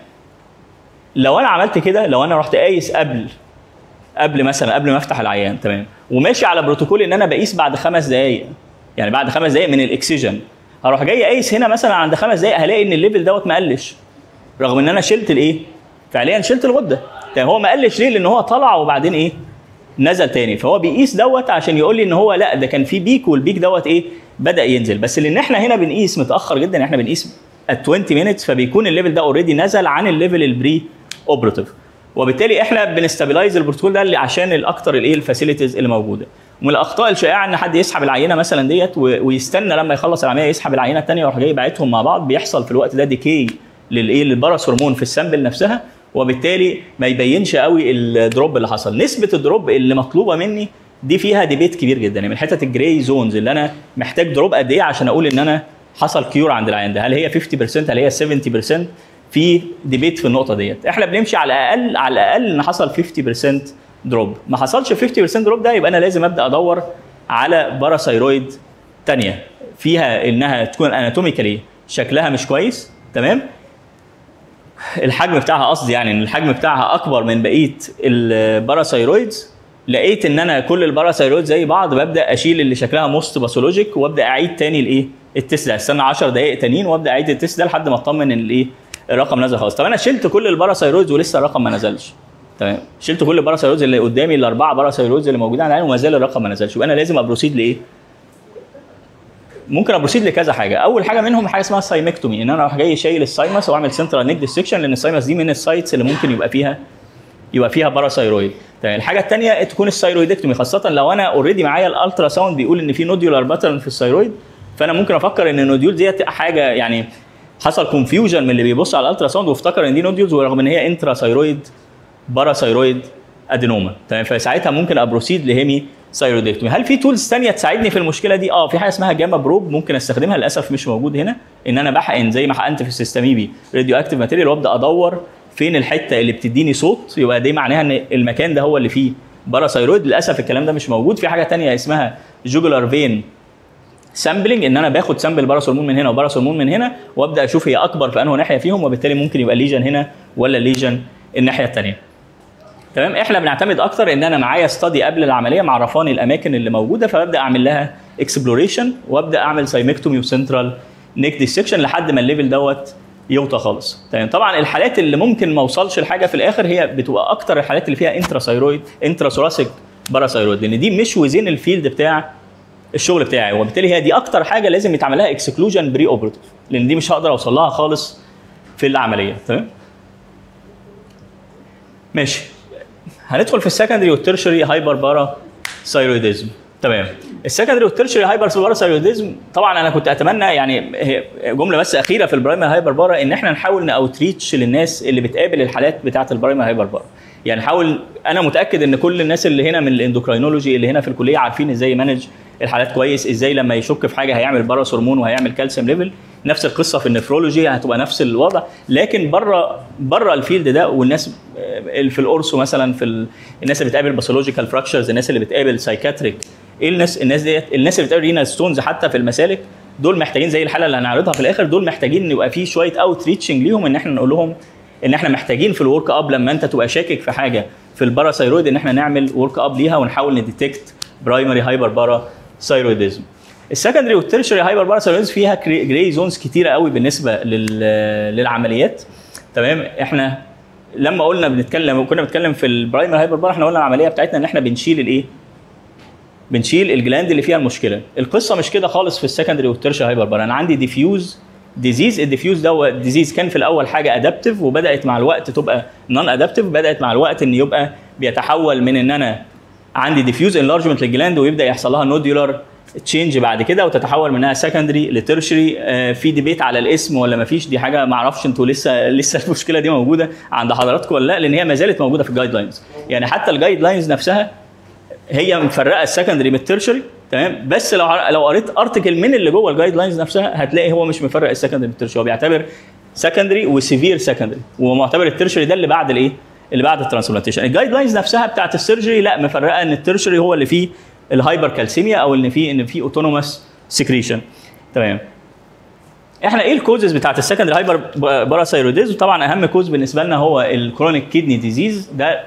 لو انا عملت كده لو انا رحت قايس قبل قبل مثلا قبل ما افتح العيان تمام وماشي على بروتوكول ان انا بقيس بعد خمس دقائق يعني بعد خمس دقائق من الاكسجين هروح جاي قايس هنا مثلا عند خمس دقائق هلاقي ان الليفل دوت ما قلش رغم ان انا شلت الايه فعليا شلت الغده يعني هو ما قلش ليه لان هو طلع وبعدين ايه نزل تاني فهو بيقيس دوت عشان يقول لي ان هو لا ده كان في بيك والبيك دوت ايه بدا ينزل بس لان احنا هنا بنقيس متاخر جدا احنا بنقيس at 20 minutes فبيكون الليفل ده اوريدي نزل عن الليفل البري اوبراتيف وبالتالي احنا بنستابلايز البروتوكول ده اللي عشان الاكتر الايه الفاسيلتيز اللي موجوده ومن الاخطاء الشائعه ان حد يسحب العينه مثلا ديت ويستنى لما يخلص العمليه يسحب العينه الثانيه ويروح جاي باعتهم مع بعض بيحصل في الوقت ده ديكي للايه للباراس هرمون في السامبل نفسها وبالتالي ما يبينش قوي الدروب اللي حصل نسبه الدروب اللي مطلوبه مني دي فيها ديبيت كبير جدا يعني من حته الجراي زونز اللي انا محتاج دروب قد ايه عشان اقول ان انا حصل كيور عند العيان ده هل هي 50% هل هي 70% في ديبيت في النقطه ديت احنا بنمشي على الاقل على الاقل ان حصل 50% دروب ما حصلش 50% دروب ده يبقى انا لازم ابدا ادور على باراثايرويد تانية فيها انها تكون اناتوميكالي شكلها مش كويس تمام الحجم بتاعها قصدي يعني ان الحجم بتاعها اكبر من بقيه الباراثايرويدز لقيت ان انا كل الباراثايرويد زي بعض ببدا اشيل اللي شكلها موست باثولوجيك وابدا اعيد تاني الايه التست ده استنى 10 دقائق تانيين وابدا اعيد التست ده لحد ما اطمن ان الايه الرقم نزل خلاص طب انا شلت كل الباراثايرويدز ولسه الرقم ما نزلش تمام شلت كل الباراثايرويدز اللي قدامي الاربعه باراثايرويدز اللي موجودين على العين وما زال الرقم ما نزلش يبقى انا لازم ابروسيد لايه ممكن ابروسيد لكذا حاجه اول حاجه منهم حاجه اسمها سايمكتومي ان انا اروح جاي شايل السايمس واعمل سنترال نيك ديسكشن لان السايمس دي من السايتس اللي ممكن يبقى فيها يبقى فيها باراثايرويد تمام الحاجه الثانيه تكون الثايرويدكتومي خاصه لو انا اوريدي معايا الالترا ساوند بيقول ان في نوديولار باترن في الثايرويد فانا ممكن افكر ان النوديول ديت حاجه يعني حصل كونفيوجن من اللي بيبص على الالترا ساوند وافتكر ان دي نوديولز ورغم ان هي انترا ثايرويد باراثايرويد ادينوما تمام فساعتها ممكن ابروسيد لهيمي ثايرويدكتومي هل في تولز ثانيه تساعدني في المشكله دي اه في حاجه اسمها جاما بروب ممكن استخدمها للاسف مش موجود هنا ان انا بحقن زي ما حقنت في السيستميبي راديو اكتيف ماتيريال وابدا ادور فين الحته اللي بتديني صوت يبقى دي معناها ان المكان ده هو اللي فيه باراثايرويد للاسف الكلام ده مش موجود في حاجه ثانيه اسمها جوجلر فين سامبلنج ان انا باخد سامبل باراث هرمون من هنا وباراث هرمون من هنا وابدا اشوف هي اكبر في انهي ناحيه فيهم وبالتالي ممكن يبقى ليجن هنا ولا ليجن الناحيه الثانيه تمام احنا بنعتمد اكتر ان انا معايا استادي قبل العمليه معرفاني الاماكن اللي موجوده فببدا اعمل لها اكسبلوريشن وابدا اعمل سايمكتومي وسنترال نيك ديسكشن لحد ما الليفل دوت يوطى خالص تمام طبعا الحالات اللي ممكن ما اوصلش لحاجه في الاخر هي بتبقى اكتر الحالات اللي فيها انترا انترا ثوراسيك باراثايرويد لان دي مش وزين الفيلد بتاع الشغل بتاعي وبالتالي هي دي اكتر حاجه لازم يتعمل لها اكسكلوجن بري اوبرتيف لان دي مش هقدر اوصل لها خالص في العمليه تمام ماشي هندخل في السكندري والترشري هايبر بارا ثايرويدزم تمام السكندري والترشري هايبر بارا ثايرويدزم طبعا انا كنت اتمنى يعني هي جمله بس اخيره في البرايمر هايبر بارا ان احنا نحاول ناوتريتش للناس اللي بتقابل الحالات بتاعه البرايمر هايبر بارا يعني نحاول انا متاكد ان كل الناس اللي هنا من الاندوكراينولوجي اللي هنا في الكليه عارفين ازاي مانج الحالات كويس ازاي لما يشك في حاجه هيعمل باراث هرمون وهيعمل كالسيوم ليفل نفس القصه في النفرولوجي هتبقى نفس الوضع لكن بره بره الفيلد ده والناس اللي في الاورسو مثلا في ال... الناس اللي بتقابل باثولوجيكال فراكشرز الناس اللي بتقابل سايكاتريك الناس الناس ديت الناس اللي بتقابل رينال ستونز حتى في المسالك دول محتاجين زي الحاله اللي هنعرضها في الاخر دول محتاجين ان يبقى في شويه اوت ريتشنج ليهم ان احنا نقول لهم ان احنا محتاجين في الورك اب لما انت تبقى شاكك في حاجه في الباراثايرويد ان احنا نعمل ورك اب ليها ونحاول نديتكت برايمري هايبر بارا ثايرويدزم السكندري والترشري هايبر باراثايرويدز فيها جراي زونز كتيره قوي بالنسبه لل... للعمليات تمام احنا لما قلنا بنتكلم كنا بنتكلم في البرايمر هايبر بار احنا قلنا العمليه بتاعتنا ان احنا بنشيل الايه بنشيل الجلاند اللي فيها المشكله القصه مش كده خالص في السكندري والترشري هايبر بار انا عندي ديفيوز ديزيز الديفيوز ده ديزيز كان في الاول حاجه ادابتيف وبدات مع الوقت تبقى نون ادابتيف بدات مع الوقت ان يبقى بيتحول من ان انا عندي ديفيوز انلارجمنت للجلاند ويبدا يحصل لها نوديولار تشينج بعد كده وتتحول منها سكندري لترشري آه في ديبيت على الاسم ولا ما فيش دي حاجه ما اعرفش انتوا لسه لسه المشكله دي موجوده عند حضراتكم ولا لا لان هي ما زالت موجوده في الجايد لاينز يعني حتى الجايد لاينز نفسها هي مفرقه السكندري من الترشري تمام بس لو لو قريت ارتكل من اللي جوه الجايد لاينز نفسها هتلاقي هو مش مفرق السكندري من الترشري هو بيعتبر سكندري وسيفير سكندري ومعتبر الترشري ده اللي بعد الايه اللي بعد الترانسبلانتيشن الجايد لاينز نفسها بتاعت السيرجري لا مفرقه ان الترشري هو اللي فيه الهايبر كالسيميا او ان فيه ان فيه اوتونوماس سكريشن تمام احنا ايه الكوزز بتاعت السكندري هايبر باراثايروديز وطبعا اهم كوز بالنسبه لنا هو الكرونيك كيدني ديزيز ده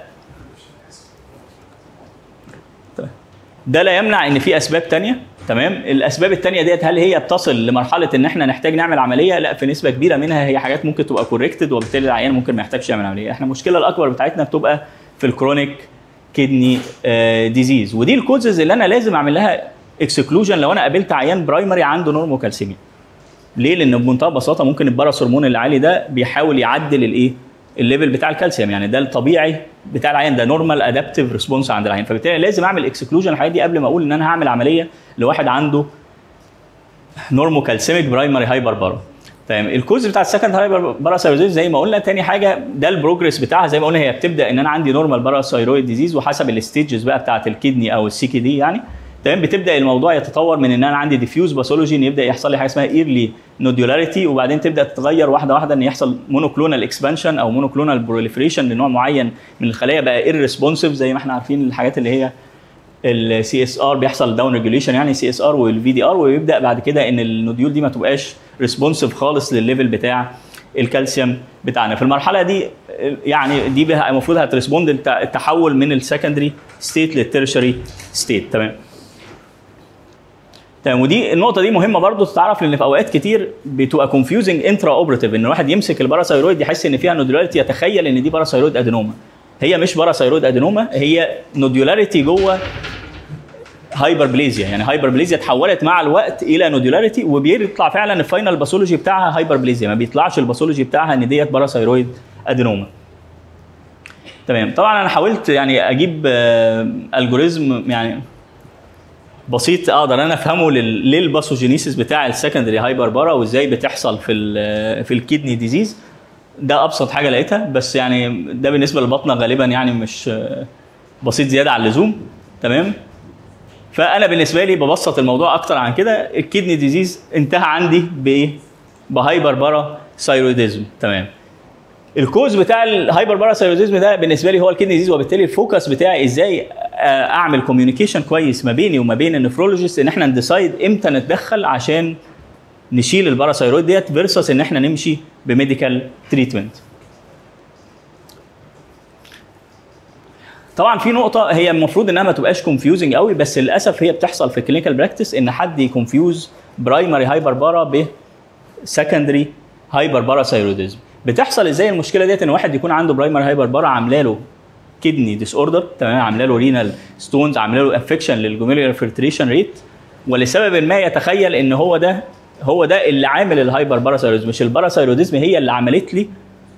ده لا يمنع ان في اسباب تانية تمام الاسباب التانية ديت هل هي بتصل لمرحله ان احنا نحتاج نعمل عمليه لا في نسبه كبيره منها هي حاجات ممكن تبقى كوركتد وبالتالي العيان ممكن ما يحتاجش يعمل عمليه احنا المشكله الاكبر بتاعتنا بتبقى في الكرونيك كدني ديزيز ودي الكوزز اللي انا لازم اعمل لها اكسكلوجن لو انا قابلت عيان برايمري عنده نورموكالسيميا ليه لان بمنتهى البساطه ممكن الباراث هرمون اللي عالي ده بيحاول يعدل الايه الليفل بتاع الكالسيوم يعني ده الطبيعي بتاع العيان ده نورمال ادابتيف ريسبونس عند العيان فبالتالي لازم اعمل اكسكلوجن الحاجات دي قبل ما اقول ان انا هعمل عمليه لواحد عنده نورموكالسيميك برايمري هايبر بارا تمام الكوز بتاع السكند هايبر باراثايرويد زي ما قلنا تاني حاجه ده البروجرس بتاعها زي ما قلنا هي بتبدا ان انا عندي نورمال باراثايرويد ديزيز وحسب الستيجز بقى بتاعت الكدني او السي كي دي يعني تمام بتبدا الموضوع يتطور من ان انا عندي ديفيوز باثولوجي ان يبدا يحصل لي حاجه اسمها ايرلي نوديولاريتي وبعدين تبدا تتغير واحده واحده ان يحصل مونوكلونال اكسبانشن او مونوكلونال بروليفريشن لنوع معين من الخلايا بقى ايرسبونسيف زي ما احنا عارفين الحاجات اللي هي السي اس ار بيحصل داون ريجوليشن يعني سي اس ار والفي دي ار ويبدا بعد كده ان النوديول دي ما تبقاش ريسبونسيف خالص للليفل بتاع الكالسيوم بتاعنا في المرحله دي يعني دي بها- المفروض هتريسبوند الت- التحول من السكندري ستيت للترشري ستيت تمام تمام ودي النقطة دي مهمة برضو تتعرف لأن في أوقات كتير بتبقى كونفيوزنج انترا اوبراتيف إن الواحد يمسك الباراسايرويد يحس إن فيها نودولاريتي يتخيل إن دي باراسايرويد أدينوما هي مش باراسايرويد أدينوما هي نودولاريتي جوه هايبربليزيا يعني هايبربليزيا اتحولت مع الوقت الى نودولاريتي وبيطلع فعلا الفاينل باثولوجي بتاعها هايبربليزيا ما بيطلعش الباثولوجي بتاعها ان ديت باراسايرويد ادينوما تمام طبعا انا حاولت يعني اجيب آه، الجوريزم يعني بسيط اقدر انا افهمه لل- ليه الباثوجينيسيس بتاع السكندري هايبر بارا وازاي بتحصل في ال في الكدني ديزيز ده ابسط حاجه لقيتها بس يعني ده بالنسبه للبطنه غالبا يعني مش آه، بسيط زياده عن اللزوم تمام فانا بالنسبه لي ببسط الموضوع اكتر عن كده الكدني ديزيز انتهى عندي بايه بهايبر بارا ثايرويدزم تمام الكوز بتاع الهايبر بارا ثايرويدزم ده بالنسبه لي هو الكدني ديزيز وبالتالي الفوكس بتاعي ازاي آه، اعمل كوميونيكيشن كويس ما بيني وما بين النفرولوجيست ان احنا نديسايد امتى نتدخل عشان نشيل الباراثايرويد ديت فيرسس ان احنا نمشي بميديكال تريتمنت طبعا في نقطة هي المفروض انها ما تبقاش كونفيوزنج قوي بس للاسف هي بتحصل في الكلينيكال براكتس ان حد يكونفيوز برايمري هايبر بارا ب سكندري هايبر بارا ثايرويدزم بتحصل ازاي المشكله ديت ان واحد يكون عنده برايمري هايبر بارا عامله له كدني ديس اوردر تمام عامله له رينال ستونز عامله له افكشن للجوميريال فلتريشن ريت ولسبب ما يتخيل ان هو ده هو ده اللي عامل الهايبر باراثايرويدزم مش الباراثايرويدزم هي اللي عملت لي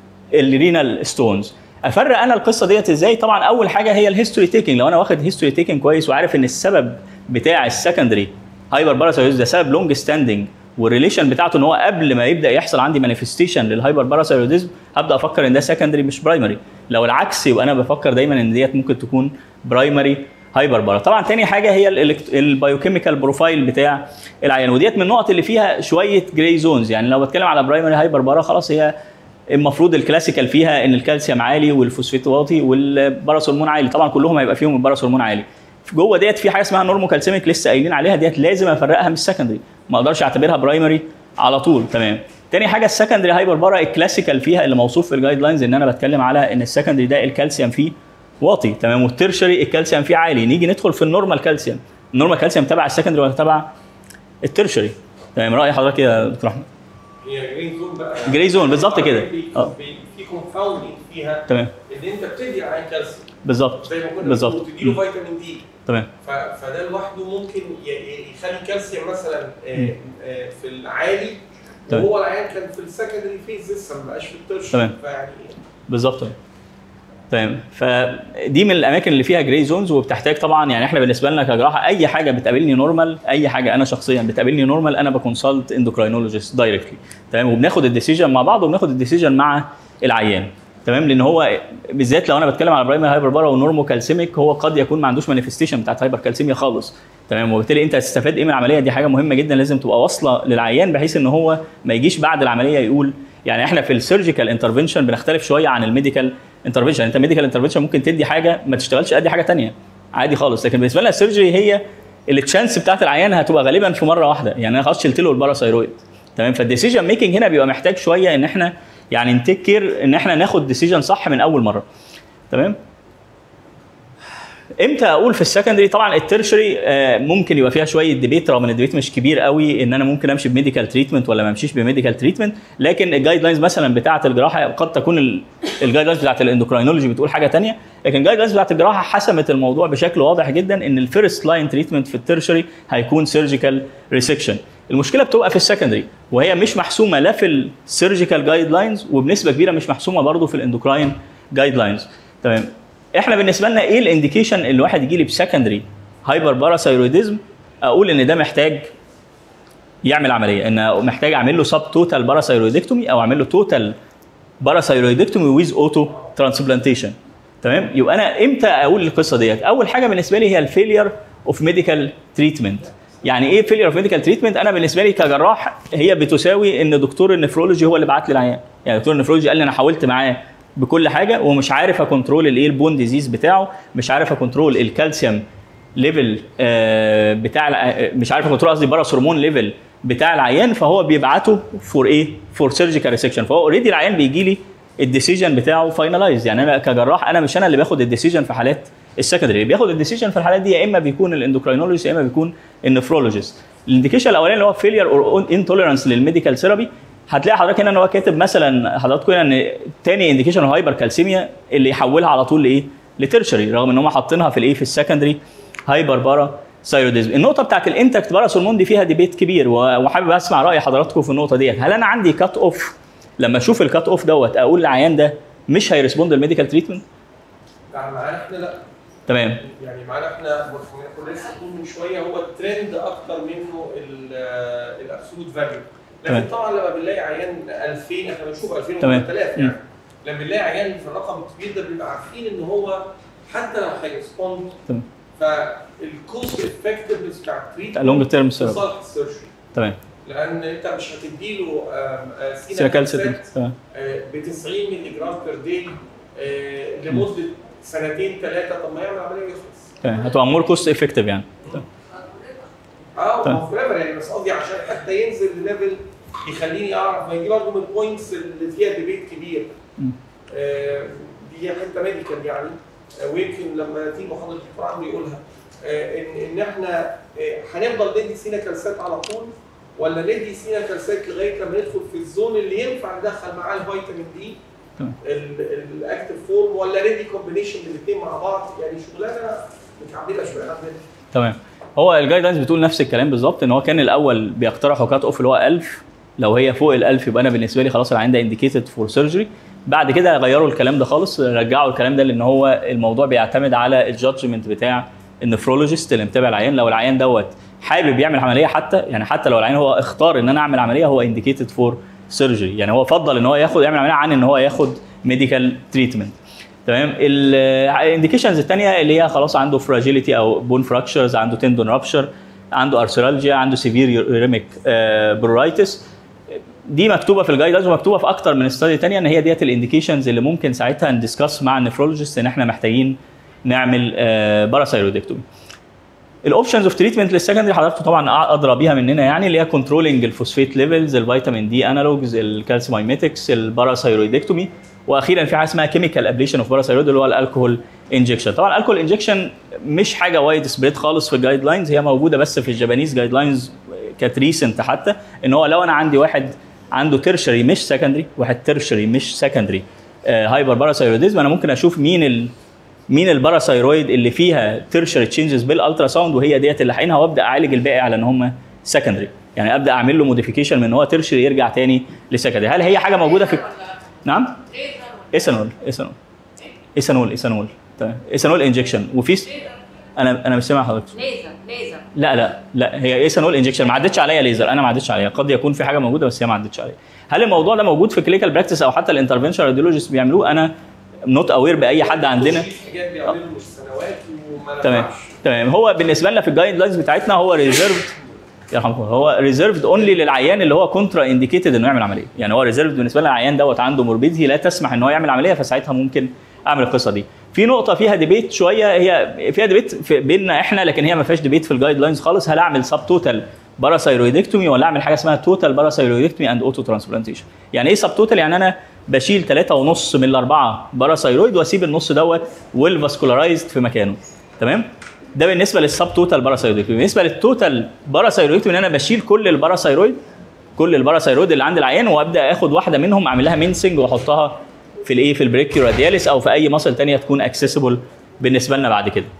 الرينال ستونز افرق انا القصه ديت ازاي طبعا اول حاجه هي الهيستوري تيكنج لو انا واخد هيستوري تيكنج كويس وعارف ان السبب بتاع السكندري هايبر باراثايرويدزم ده سبب لونج ستاندنج والريليشن بتاعته ان هو قبل ما يبدا يحصل عندي مانيفستيشن للهايبر باراثايرويدزم هبدا افكر ان ده سكندري مش برايمري لو العكس يبقى انا بفكر دايما ان ديت ممكن تكون برايمري هايبر بارا طبعا تاني حاجه هي البايوكيميكال بروفايل بتاع العيان وديت من النقط اللي فيها شويه جراي زونز يعني لو بتكلم على برايمري هايبر بارا خلاص هي المفروض الكلاسيكال فيها ان الكالسيوم عالي والفوسفات واطي والباراث هرمون عالي طبعا كلهم هيبقى فيهم الباراث هرمون عالي جوه ديت في حاجه اسمها نورمو كالسيميك لسه قايلين عليها ديت لازم افرقها من السكندري ما اقدرش اعتبرها برايمري على طول تمام تاني حاجه السكندري هايبر بارا الكلاسيكال فيها اللي موصوف في الجايد لاينز ان انا بتكلم على ان السكندري ده الكالسيوم فيه واطي تمام والترشري الكالسيوم فيه عالي نيجي ندخل في النورمال كالسيوم النورمال كالسيوم تبع السكندري ولا تبع الترشري تمام راي حضرتك يا دكتور احمد هي جرين زون بقى جراي زون بالظبط كده في- اه في في كومباوندنج فيها تمام ان انت بتدي عين كالسيوم بالظبط زي ما كنا بالظبط بنقول تديله مم. فيتامين دي تمام ف- فده لوحده ممكن ي- ي- يخلي الكالسيوم مثلا آه، آه، في العالي تمام. وهو العيان كان في السكندري فيز لسه ما بقاش في الترش تمام. فيعني بالظبط تمام فدي من الاماكن اللي فيها جراي زونز وبتحتاج طبعا يعني احنا بالنسبه لنا كجراحه اي حاجه بتقابلني نورمال اي حاجه انا شخصيا بتقابلني نورمال انا بكونسلت اندوكراينولوجيست دايركتلي تمام وبناخد الديسيجن مع بعض وبناخد الديسيجن مع العيان تمام لان هو بالذات لو انا بتكلم على برايمري هايبر بارا ونورمو كالسيميك هو قد يكون ما عندوش مانيفستيشن بتاعت هايبر كالسيميا خالص تمام وبالتالي انت هتستفاد ايه من العمليه دي حاجه مهمه جدا لازم تبقى واصله للعيان بحيث ان هو ما يجيش بعد العمليه يقول يعني احنا في السيرجيكال انترفنشن بنختلف شويه عن الميديكال انترفنشن انت ميديكال انترفنشن ممكن تدي حاجه ما تشتغلش ادي حاجه تانية عادي خالص لكن بالنسبه لنا السيرجري هي التشانس بتاعت العيان هتبقى غالبا في مره واحده يعني انا خلاص شلت له الباراثايرويد تمام فالديسيجن ميكنج هنا بيبقى محتاج شويه ان احنا يعني نتيك كير ان احنا ناخد ديسيجن صح من اول مره تمام امتى اقول في السكندري طبعا الترشري آه، ممكن يبقى فيها شويه ديبيت رغم ان الديبيت مش كبير قوي ان انا ممكن امشي بميديكال تريتمنت ولا ما امشيش بميديكال تريتمنت لكن الجايد لاينز مثلا بتاعه الجراحه قد تكون الجايد لاينز بتاعه الاندوكراينولوجي بتقول حاجه تانية لكن الجايد لاينز بتاعه الجراحه حسمت الموضوع بشكل واضح جدا ان الفيرست لاين تريتمنت في الترشري هيكون سيرجيكال ريسكشن المشكله بتبقى في السكندري وهي مش محسومه لا في السيرجيكال جايد لاينز وبنسبه كبيره مش محسومه برضه في الاندوكراين جايد لاينز تمام احنا بالنسبه لنا ايه الانديكيشن اللي الواحد يجي لي بسكندري هايبر باراثايرويدزم اقول ان ده محتاج يعمل عمليه ان محتاج اعمل له سب توتال باراثايرويدكتومي او اعمل له توتال باراثايرويدكتومي ويز اوتو ترانسبلانتيشن تمام يبقى انا امتى اقول القصه ديت اول حاجه بالنسبه لي هي الفيلير اوف ميديكال تريتمنت يعني ايه فيلير اوف ميديكال تريتمنت انا بالنسبه لي كجراح هي بتساوي ان دكتور النفرولوجي هو اللي بعت لي العيان يعني دكتور النفرولوجي قال لي انا حاولت معاه بكل حاجه ومش عارف اكنترول الايه البون ديزيز بتاعه مش عارف اكنترول الكالسيوم ليفل بتاع الع- مش عارف كنترول قصدي باراس هرمون ليفل بتاع العيان فهو بيبعته فور ايه فور سيرجيكال ريسكشن فهو اوريدي العيان بيجي لي الديسيجن بتاعه فاينلايز يعني انا كجراح انا مش انا اللي باخد الديسيجن في حالات السكندري اللي بياخد الديسيجن في الحالات دي يا اما بيكون الاندوكراينولوجيست يا اما بيكون النفرولوجيست الانديكيشن الاولاني اللي هو فيلير اور انتوليرانس للميديكال ثيرابي هتلاقي حضرتك هنا ان هو كاتب مثلا حضراتكم هنا ان تاني انديكيشن هايبر كالسيميا اللي يحولها على طول لايه؟ لترشري رغم ان هم حاطينها في الايه في السكندري هايبر بارا ثايروديزم النقطه بتاعت الانتكت باراس هرمون دي فيها ديبيت كبير و- وحابب اسمع راي حضراتكم في النقطه ديت هل انا عندي كات اوف لما اشوف الكات اوف دوت اقول للعيان ده مش هيرسبوند للميديكال تريتمنت يعني معانا احنا لا تمام يعني معانا احنا كنا لسه بنقول من شويه هو الترند اكتر منه الابسولوت فاليو تمام. لكن طبعا لما بنلاقي عيان 2000 احنا بنشوف 2000 تمام. و 3000 مم. يعني لما بنلاقي عيان في الرقم الكبير ده بنبقى عارفين ان هو حتى لو هيرسبوند تمام. فالكوست افكتفنس بتاع التريتمنت لونج تيرم في صالح السيرجري تمام لان انت مش هتديله آم، آه، سينا كالسيتم تمام ب 90 مللي جرام بير داي لمده سنتين ثلاثه طب ما يعمل عمليه ويخلص تمام هتبقى مور كوست افكتيف يعني اه طيب. ما هو forever يعني بس قصدي عشان حتى ينزل لليفل يخليني اعرف ما دي برضه من البوينتس اللي فيها ديبيت كبير مم. آه، دي حته ميديكال يعني آه، ويمكن لما تيجي محاضره الدكتور عمرو يقولها آه، ان ان احنا آه، هنفضل ندي سينا كالسات على طول ولا ندي سينا كالسات لغايه لما ندخل في الزون اللي ينفع ندخل معاه الفيتامين دي تمام. الاكتف فورم ولا ندي كومبينيشن الاثنين مع بعض يعني شغلانه متعبده شويه عندنا تمام هو الجايد لاينز بتقول نفس الكلام بالظبط ان هو كان الاول بيقترحوا كات اوف اللي هو 1000 لو هي فوق ال 1000 يبقى انا بالنسبه لي خلاص العين ده انديكيتد فور سيرجري بعد كده غيروا الكلام ده خالص رجعوا الكلام ده لان هو الموضوع بيعتمد على الجادجمنت بتاع النفرولوجيست اللي متابع العيان لو العيان دوت حابب يعمل عمليه حتى يعني حتى لو العيان هو اختار ان انا اعمل عمليه هو انديكيتد فور سيرجري يعني هو فضل ان هو ياخد يعمل عمليه عن ان هو ياخد ميديكال تريتمنت تمام الانديكيشنز الثانيه اللي هي خلاص عنده فراجيليتي او بون فراكشرز عنده تندون رابشر عنده ارثرالجيا عنده سيفير ريميك برورايتس دي مكتوبه في الجايد لاينز ومكتوبه في اكتر من استادي ثانيه ان هي ديت الانديكيشنز اللي ممكن ساعتها ندسكس مع النفرولوجيست ان احنا محتاجين نعمل باراثايرودكتومي الاوبشنز اوف تريتمنت للسكندري حضراتكم طبعا ادرى بيها مننا يعني اللي هي كنترولنج الفوسفيت ليفلز الفيتامين دي انالوجز الكالسيومايميتكس الباراثايرويدكتومي واخيرا في حاجه اسمها كيميكال ابليشن اوف باراثايرويد اللي هو الالكوهول انجكشن طبعا الالكوهول انجكشن مش حاجه وايد سبريد خالص في الجايد لاينز هي موجوده بس في الجابانيز جايد لاينز كانت ريسنت حتى ان هو لو انا عندي واحد عنده تيرشري مش سكندري واحد تيرشري مش سكندري هايبر باراثايروديزم انا ممكن اشوف مين ال مين الباراثايرويد اللي فيها تيرشري تشينجز بالالترا ساوند وهي ديت اللي حقنها وابدا اعالج الباقي على ان هم سكندري يعني ابدا اعمل له موديفيكيشن من ان هو تيرشري يرجع تاني لسكندري هل هي حاجه موجوده في نعم ليزر ايثانول ايثانول ايثانول ايثانول تمام ايثانول انجكشن وفي س- انا انا مش سامع حضرتك ليزر ليزر لا لا لا هي ايثانول انجكشن ما عدتش عليا ليزر انا ما عدتش عليا قد يكون في حاجه موجوده بس هي ما عدتش عليا هل الموضوع ده موجود في كلينيكال براكتس او حتى الانترفنشن راديولوجيست بيعملوه انا نوت اوير باي حد عندنا في حاجات بيعملوا السنوات وما تمام نفعش. تمام هو بالنسبه لنا في الجايد لاينز بتاعتنا هو ريزيرفد يرحمكم هو ريزيرفد اونلي للعيان اللي هو كونترا انديكيتد انه يعمل عمليه يعني هو ريزيرفد بالنسبه لنا العيان دوت عنده موربيديتي لا تسمح ان هو يعمل عمليه فساعتها ممكن اعمل القصه دي في نقطه فيها ديبيت شويه هي فيها ديبيت في بيننا احنا لكن هي ما فيهاش ديبيت في الجايد لاينز خالص هل اعمل سب توتال باراثايرويدكتومي ولا اعمل حاجه اسمها توتال باراثايرويدكتومي اند اوتو ترانسبلانتيشن يعني ايه سب توتال يعني انا بشيل 3.5 من الاربعه باراثايرويد واسيب النص دوت ويل فاسكولارايزد في مكانه تمام ده بالنسبه للسب توتال باراثايرويدكتومي بالنسبه للتوتال باراثايرويدكتومي ان انا بشيل كل الباراثايرويد كل الباراثايرويد اللي عند العيان وابدا اخد واحده منهم اعمل لها مينسنج واحطها في الايه في البريكيو رادياليس او في اي مصل ثانيه تكون اكسسبل بالنسبه لنا بعد كده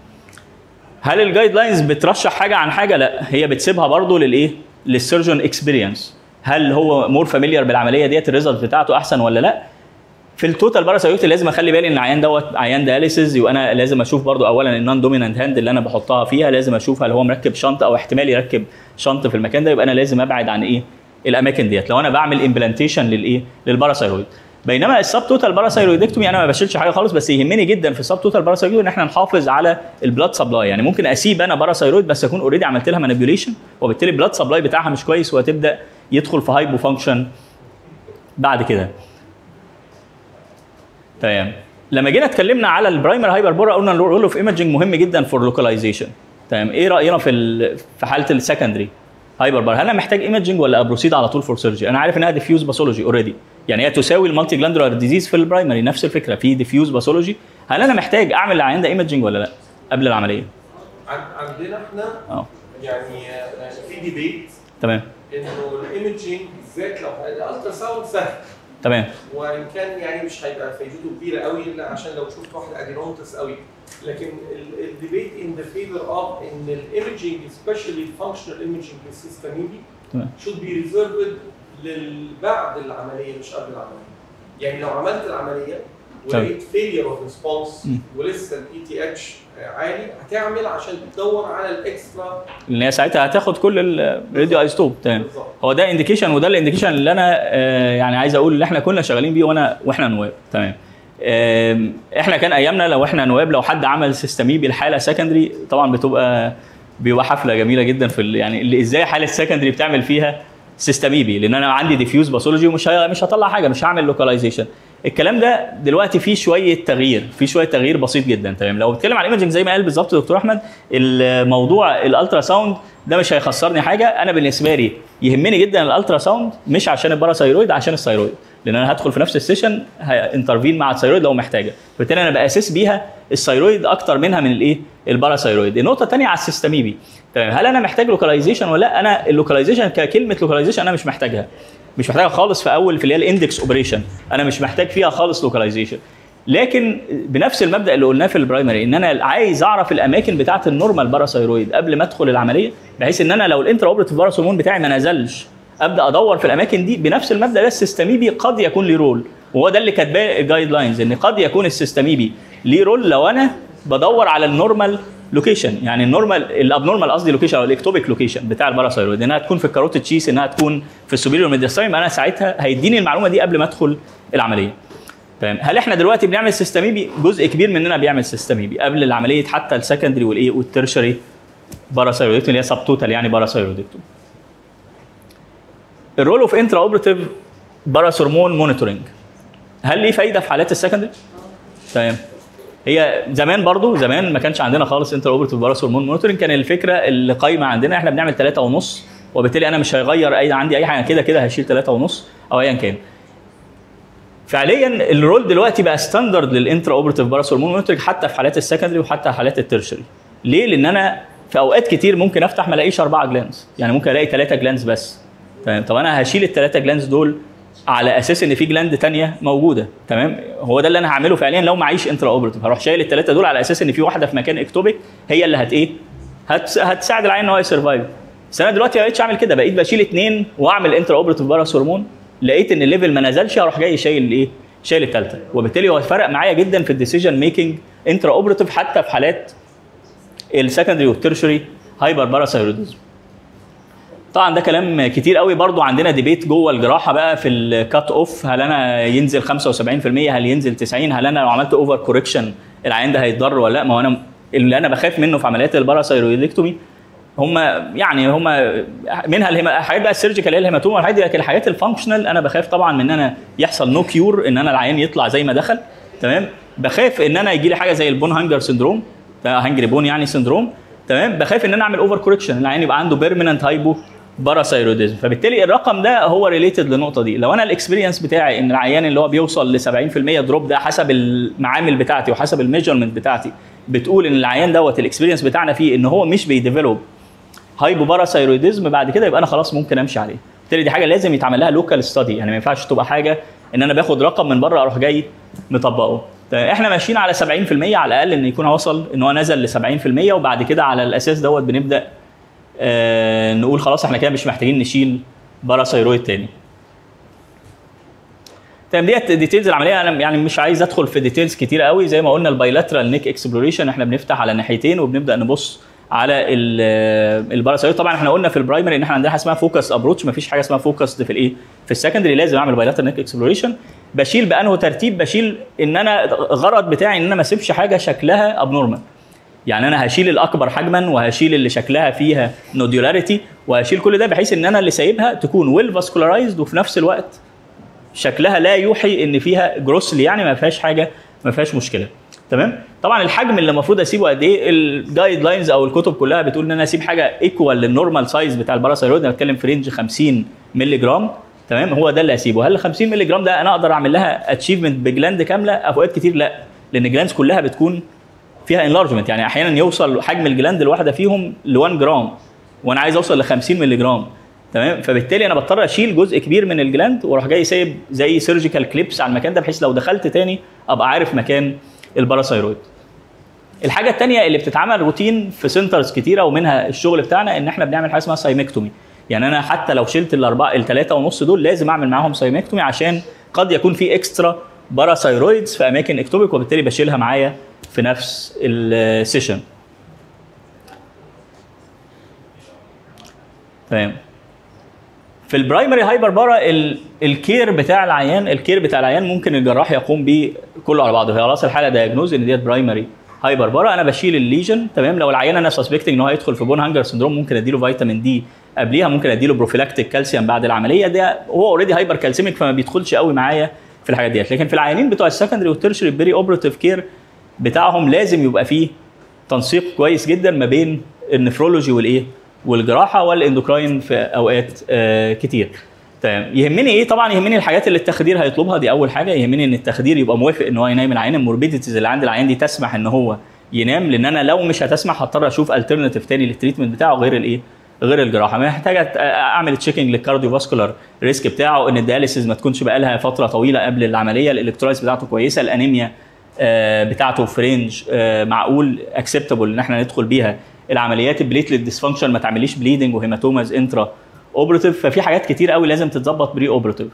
هل الجايد لاينز بترشح حاجه عن حاجه لا هي بتسيبها برضو للايه للسيرجن اكسبيرينس هل هو مور فاميليار بالعمليه ديت الريزلت بتاعته احسن ولا لا في التوتال باراثايرويد لازم اخلي بالي ان العيان دوت عيان دياليسيز يبقى انا لازم اشوف برضو اولا النون دومينانت هاند اللي انا بحطها فيها لازم اشوف هل هو مركب شنط او احتمال يركب شنط في المكان ده يبقى انا لازم ابعد عن ايه الاماكن ديت لو انا بعمل امبلانتيشن للايه للباراثايرويد بينما السب توتال باراثايرويدكتومي انا ما بشيلش حاجه خالص بس يهمني جدا في السب توتال باراثايرويد ان احنا نحافظ على البلاد سبلاي يعني ممكن اسيب انا باراثايرويد بس اكون اوريدي عملت لها مانيبيوليشن وبالتالي البلاد سبلاي بتاعها مش كويس وهتبدا يدخل في هايبو فانكشن بعد كده تمام لما جينا اتكلمنا على البرايمر هايبر بورا قلنا الرول اوف ايمجنج مهم جدا فور لوكاليزيشن تمام ايه راينا في ال- في حاله السكندري هايبر بار هل انا محتاج ايمجنج ولا ابروسيد على طول فور سيرجري انا عارف انها ديفيوز باثولوجي اوريدي يعني هي تساوي المالتي جلاندولار ديزيز في البرايمري نفس الفكره في ديفيوز باثولوجي هل انا محتاج اعمل للعيان ده ايمجنج ولا لا قبل العمليه عن- عندنا احنا اه يعني آه، في ديبيت تمام انه الايمجنج بالذات لو الالترا ساوند سهل تمام وان كان يعني مش هيبقى فايدته كبيره قوي الا عشان لو شفت واحد ادينومتس قوي لكن الديبيت ان ذا فيفر اوف ان الايمجنج سبيشالي الفانكشنال ايمجنج للسيستميدي تمام. should be reserved للبعد العمليه مش قبل العمليه يعني لو عملت العمليه تمام. ولقيت failure of response مم. ولسه الاي تي اتش عالي هتعمل عشان تدور على الاكسترا لان هي ساعتها هتاخد كل الراديو ايزوتوب تمام بالظبط هو ده انديكيشن وده الانديكيشن اللي انا آه، يعني عايز اقول اللي احنا كنا شغالين بيه وانا واحنا نواب تمام آم، احنا كان ايامنا لو احنا نواب لو حد عمل سيستمي بالحاله سكندري طبعا بتبقى بيبقى حفله جميله جدا في ال- يعني اللي ازاي حاله سكندري بتعمل فيها سيستميبي لان انا عندي ديفيوز باثولوجي ومش ه- مش هطلع حاجه مش هعمل لوكاليزيشن الكلام ده دلوقتي فيه شويه تغيير فيه شويه تغيير بسيط جدا تمام لو بتكلم عن الايمجنج زي ما قال بالظبط دكتور احمد الموضوع الالترا ساوند ده مش هيخسرني حاجه انا بالنسبه لي يهمني جدا الالترا ساوند مش عشان الباراثايرويد عشان الثايرويد لان انا هدخل في نفس السيشن انترفين مع الثايرويد لو محتاجه فبالتالي انا باسس بيها الثايرويد اكتر منها من الايه الباراثايرويد النقطه الثانيه على السيستميبي تمام هل انا محتاج لوكاليزيشن ولا لا انا اللوكاليزيشن ككلمه لوكاليزيشن انا مش محتاجها مش محتاجها خالص في اول في اللي هي الاندكس اوبريشن انا مش محتاج فيها خالص لوكاليزيشن لكن بنفس المبدا اللي قلناه في البرايمري ان انا عايز اعرف الاماكن بتاعه النورمال باراثايرويد قبل ما ادخل العمليه بحيث ان انا لو الانترا اوبرتيف باراثورمون بتاعي ما نزلش ابدا ادور في الاماكن دي بنفس المبدا ده السيستميبي قد يكون ليه رول وهو ده اللي كاتباه الجايد لاينز ان قد يكون السيستميبي ليه رول لو انا بدور على النورمال لوكيشن يعني النورمال الابنورمال قصدي لوكيشن او الاكتوبيك لوكيشن بتاع الباراثايرويد انها تكون في الكاروتيد تشيس انها تكون في السوبيريور ميدياستايم انا ساعتها هيديني المعلومه دي قبل ما ادخل العمليه تمام هل احنا دلوقتي بنعمل سيستميبي جزء كبير مننا بيعمل سيستميبي قبل العمليه حتى السكندري والايه والترشري باراثايرويدكتومي اللي هي سب توتال يعني باراثايرويدكتومي الرول اوف انترا اوبرتيف باراثورمون مونيتورنج هل ليه فايده في حالات السكندري تمام هي زمان برضو زمان ما كانش عندنا خالص انترا اوبرتيف باراثورمون مونيتورنج كان الفكره اللي قايمه عندنا احنا بنعمل 3 ونص وبالتالي انا مش هيغير اي عندي اي حاجه كده كده هشيل 3 ونص او ايا كان فعليا الرول دلوقتي بقى ستاندرد للانترا اوبرتيف باراثورمون مونيتورنج حتى في حالات السكندري وحتى حالات الترشري ليه لان انا في اوقات كتير ممكن افتح ما الاقيش اربعه جلانز يعني ممكن الاقي ثلاثه جلانز بس تمام طب انا هشيل الثلاثه جلانز دول على اساس ان في جلاند تانية موجوده تمام هو ده اللي انا هعمله فعليا لو معيش انترا اوبرتيف هروح شايل الثلاثه دول على اساس ان في واحده في مكان اكتوبيك هي اللي هت ايه هت... هتساعد العين ان هو يسرفايف بس انا دلوقتي ما بقتش اعمل كده بقيت بشيل اثنين واعمل انترا اوبرتيف باراس هرمون لقيت ان الليفل ما نزلش اروح جاي شايل الايه شايل الثالثه وبالتالي هو فرق معايا جدا في الديسيجن ميكنج انترا اوبرتيف حتى في حالات السكندري والترشري هايبر باراثايروديزم طبعا ده كلام كتير قوي برضو عندنا ديبيت جوه الجراحه بقى في الكات اوف هل انا ينزل 75% هل ينزل 90 هل انا لو عملت اوفر كوركشن العيان ده هيتضر ولا لا ما هو انا اللي انا بخاف منه في عمليات الباراثايرويدكتومي هم يعني هم منها الهما حاجات بقى السيرجيكال هي الهيماتوما والحاجات دي لكن الحاجات الفانكشنال انا بخاف طبعا من ان انا يحصل نو كيور ان انا العيان يطلع زي ما دخل تمام بخاف ان انا يجي لي حاجه زي البون هانجر سندروم هانجري بون يعني سندروم تمام بخاف ان انا اعمل اوفر كوركشن العيان يبقى عنده بيرمننت هايبو باراثايروديزم فبالتالي الرقم ده هو ريليتد للنقطه دي لو انا الاكسبيرينس بتاعي ان العيان اللي هو بيوصل ل 70% دروب ده حسب المعامل بتاعتي وحسب الميجرمنت بتاعتي بتقول ان العيان دوت الاكسبيرينس بتاعنا فيه ان هو مش بيديفلوب هايبو باراثايروديزم بعد كده يبقى انا خلاص ممكن امشي عليه بالتالي دي حاجه لازم يتعمل لها لوكال ستادي يعني ما ينفعش تبقى حاجه ان انا باخد رقم من بره اروح جاي مطبقه طيب احنا ماشيين على 70% على الاقل ان يكون وصل ان هو نزل ل 70% وبعد كده على الاساس دوت بنبدا آه نقول خلاص احنا كده مش محتاجين نشيل باراثايرويد تاني تمام ديت ديتيلز العمليه انا يعني مش عايز ادخل في ديتيلز كتير قوي زي ما قلنا البايلاترال نيك اكسبلوريشن احنا بنفتح على ناحيتين وبنبدا نبص على الباراثايرويد طبعا احنا قلنا في البرايمري ان احنا عندنا حاجه اسمها فوكس ابروتش مفيش حاجه اسمها فوكس في الايه في السكندري لازم اعمل بايلاترال نيك اكسبلوريشن بشيل بانه ترتيب بشيل ان انا غرض بتاعي ان انا ما اسيبش حاجه شكلها ابنورمال يعني انا هشيل الاكبر حجما وهشيل اللي شكلها فيها نودولاريتي وهشيل كل ده بحيث ان انا اللي سايبها تكون ويل فاسكولارايزد وفي نفس الوقت شكلها لا يوحي ان فيها جروسلي يعني ما فيهاش حاجه ما فيهاش مشكله تمام طبعا الحجم اللي المفروض اسيبه قد ايه الجايد لاينز او الكتب كلها بتقول ان انا اسيب حاجه ايكوال للنورمال سايز بتاع الباراثايرويد انا بتكلم في رينج 50 مللي جرام تمام هو ده اللي اسيبه هل ال 50 مللي جرام ده انا اقدر اعمل لها اتشيفمنت بجلاند كامله اوقات كتير لا لان الجلاندز كلها بتكون فيها انلارجمنت يعني احيانا يوصل حجم الجلاند الواحده فيهم ل 1 جرام وانا عايز اوصل ل 50 مللي جرام تمام فبالتالي انا بضطر اشيل جزء كبير من الجلاند واروح جاي سايب زي سيرجيكال كليبس على المكان ده بحيث لو دخلت تاني ابقى عارف مكان الباراثايرويد الحاجه الثانيه اللي بتتعمل روتين في سنترز كتيره ومنها الشغل بتاعنا ان احنا بنعمل حاجه اسمها سايمكتومي يعني انا حتى لو شلت الاربعه الثلاثه ونص دول لازم اعمل معاهم سايمكتومي عشان قد يكون في اكسترا باراثايرويدز في اماكن اكتوبيك وبالتالي بشيلها معايا في نفس السيشن تمام في البرايمري هايبر بارا ال- الكير بتاع العيان الكير بتاع العيان ممكن الجراح يقوم بيه كله على بعضه هي خلاص الحاله دايجنوز ان ديت برايمري هايبر بارا انا بشيل الليجن تمام لو العيان انا سسبكتنج ان هو هيدخل في بون هانجر سندروم ممكن اديله فيتامين دي قبليها ممكن اديله بروفيلاكتيك كالسيوم بعد العمليه ده هو اوريدي هايبر كالسيميك فما بيدخلش قوي معايا في الحاجات ديت لكن في العيانين بتوع السكندري والترشري البري اوبراتيف كير بتاعهم لازم يبقى فيه تنسيق كويس جدا ما بين النفرولوجي والايه والجراحه والاندوكراين في اوقات آه كتير تمام يهمني ايه طبعا يهمني الحاجات اللي التخدير هيطلبها دي اول حاجه يهمني ان التخدير يبقى موافق ان هو ينام العيان الموربيديتيز اللي عند العيان دي تسمح ان هو ينام لان انا لو مش هتسمح هضطر اشوف الترناتيف تاني للتريتمنت بتاعه غير الايه غير الجراحه محتاجه اعمل تشيكنج للكارديو فاسكولار ريسك بتاعه ان الدياليسيس ما تكونش بقى لها فتره طويله قبل العمليه الالكترولايتس بتاعته كويسه الانيميا آه، بتاعته في رينج آه، معقول اكسبتابل ان احنا ندخل بيها العمليات البليتلت ديسفانكشن ما تعمليش بليدنج وهيماتوماز انترا اوبراتيف ففي حاجات كتير قوي لازم تتظبط بري اوبراتيف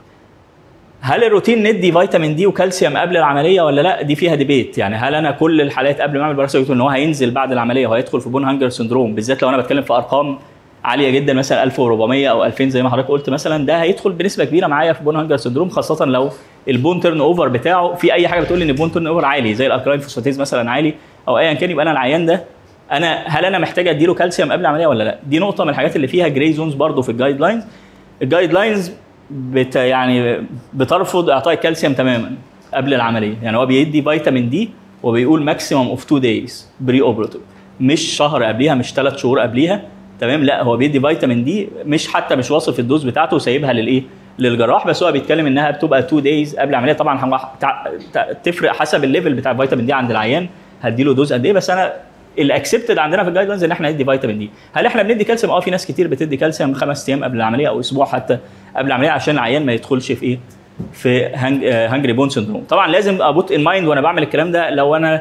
هل الروتين ندي فيتامين دي وكالسيوم قبل العمليه ولا لا دي فيها ديبيت يعني هل انا كل الحالات قبل ما اعمل باراسيتول ان هو هينزل بعد العمليه وهيدخل في بون هانجر سندروم بالذات لو انا بتكلم في ارقام عاليه جدا مثلا 1400 او 2000 زي ما حضرتك قلت مثلا ده هيدخل بنسبه كبيره معايا في بون هانجر سندروم خاصه لو البون تيرن اوفر بتاعه في اي حاجه بتقول لي ان البون تيرن اوفر عالي زي الالكلاين فوسفاتيز مثلا عالي او ايا كان يبقى انا العيان ده انا هل انا محتاج اديله كالسيوم قبل العمليه ولا لا دي نقطه من الحاجات اللي فيها جراي زونز برضه في الجايد لاينز الجايد لاينز بت يعني بترفض اعطاء الكالسيوم تماما قبل العمليه يعني هو بيدي فيتامين دي وبيقول ماكسيمم اوف 2 دايز بري اوبراتيف مش شهر قبليها مش ثلاث شهور قبليها تمام لا هو بيدي فيتامين دي مش حتى مش واصف الدوز بتاعته وسايبها للايه للجراح بس هو بيتكلم انها بتبقى 2 دايز قبل العمليه طبعا هو تع- تع- تفرق حسب الليفل بتاع الفيتامين دي عند العيان هديله دوز قد ايه بس انا الاكسبتد عندنا في الجايد لاينز ان احنا ندي فيتامين دي هل احنا بندي كالسيوم اه في ناس كتير بتدي كالسيوم خمس ايام قبل العمليه او اسبوع حتى قبل العمليه عشان العيان ما يدخلش في ايه في هانج هانجري بون سندروم طبعا لازم ابوت ان مايند وانا بعمل الكلام ده لو انا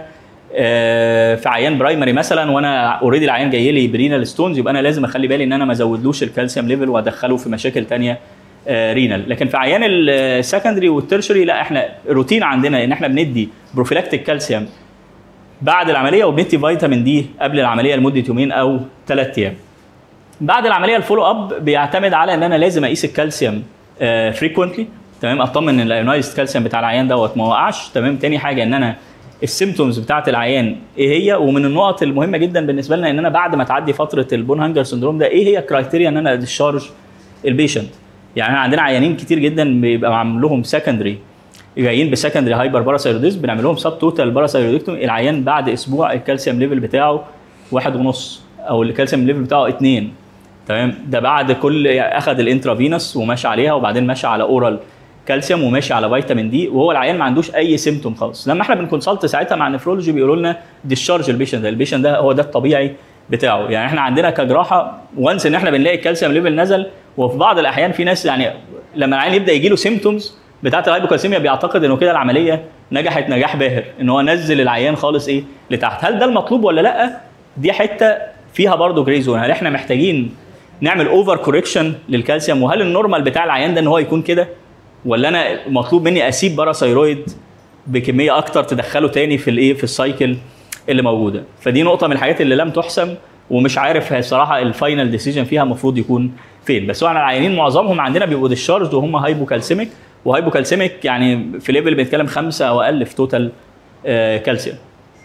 آه، في عيان برايمري مثلا وانا اوريدي العيان جاي لي برينال ستونز يبقى انا لازم اخلي بالي ان انا ما ازودلوش الكالسيوم ليفل وادخله في مشاكل تانية آه، رينال لكن في عيان السكندري والترشري لا احنا روتين عندنا ان احنا بندي بروفيلاكتيك كالسيوم بعد العمليه وبندي فيتامين دي قبل العمليه لمده يومين او ثلاث ايام بعد العمليه الفولو اب بيعتمد على ان انا لازم اقيس الكالسيوم فريكوينتلي تمام اطمن ان الايونايزد كالسيوم بتاع العيان دوت ما وقعش تمام تاني حاجه ان انا السيمتومز بتاعت العيان ايه هي ومن النقط المهمه جدا بالنسبه لنا ان انا بعد ما تعدي فتره البون هانجر سندروم ده ايه هي كرايتيريا ان انا ديشارج البيشنت يعني احنا عندنا عيانين كتير جدا بيبقى معمول لهم سكندري جايين بسكندري هايبر باراسايروديزم بنعمل لهم سب توتال باراسايرودكتومي العيان بعد اسبوع الكالسيوم ليفل بتاعه واحد ونص او الكالسيوم ليفل بتاعه اتنين تمام ده بعد كل اخذ الانترافينوس وماشي عليها وبعدين ماشي على اورال كالسيوم وماشي على فيتامين دي وهو العيان ما عندوش اي سيمتوم خالص لما احنا بنكونسلت ساعتها مع النفرولوجي بيقولوا لنا ديشارج البيشنت ده البيشنت ده هو ده الطبيعي بتاعه يعني احنا عندنا كجراحه وانس ان احنا بنلاقي الكالسيوم ليفل نزل وفي بعض الاحيان في ناس يعني لما العيان يبدا يجي له سيمتومز بتاعت الهايبوكالسيميا بيعتقد انه كده العمليه نجحت نجاح باهر ان هو نزل العيان خالص ايه لتحت هل ده المطلوب ولا لا دي حته فيها برضه جري زون هل احنا محتاجين نعمل اوفر كوركشن للكالسيوم وهل النورمال بتاع العيان ده ان هو يكون كده ولا انا مطلوب مني اسيب باراثايرويد بكميه اكتر تدخله تاني في الايه في السايكل اللي موجوده فدي نقطه من الحاجات اللي لم تحسم ومش عارف هي الصراحه الفاينل ديسيجن فيها المفروض يكون فين بس هو احنا العيانين معظمهم عندنا بيبقوا ديشارج وهم هايبوكالسيميك وهايبوكالسيميك يعني في ليفل بنتكلم خمسه او اقل في توتال آه كالسيوم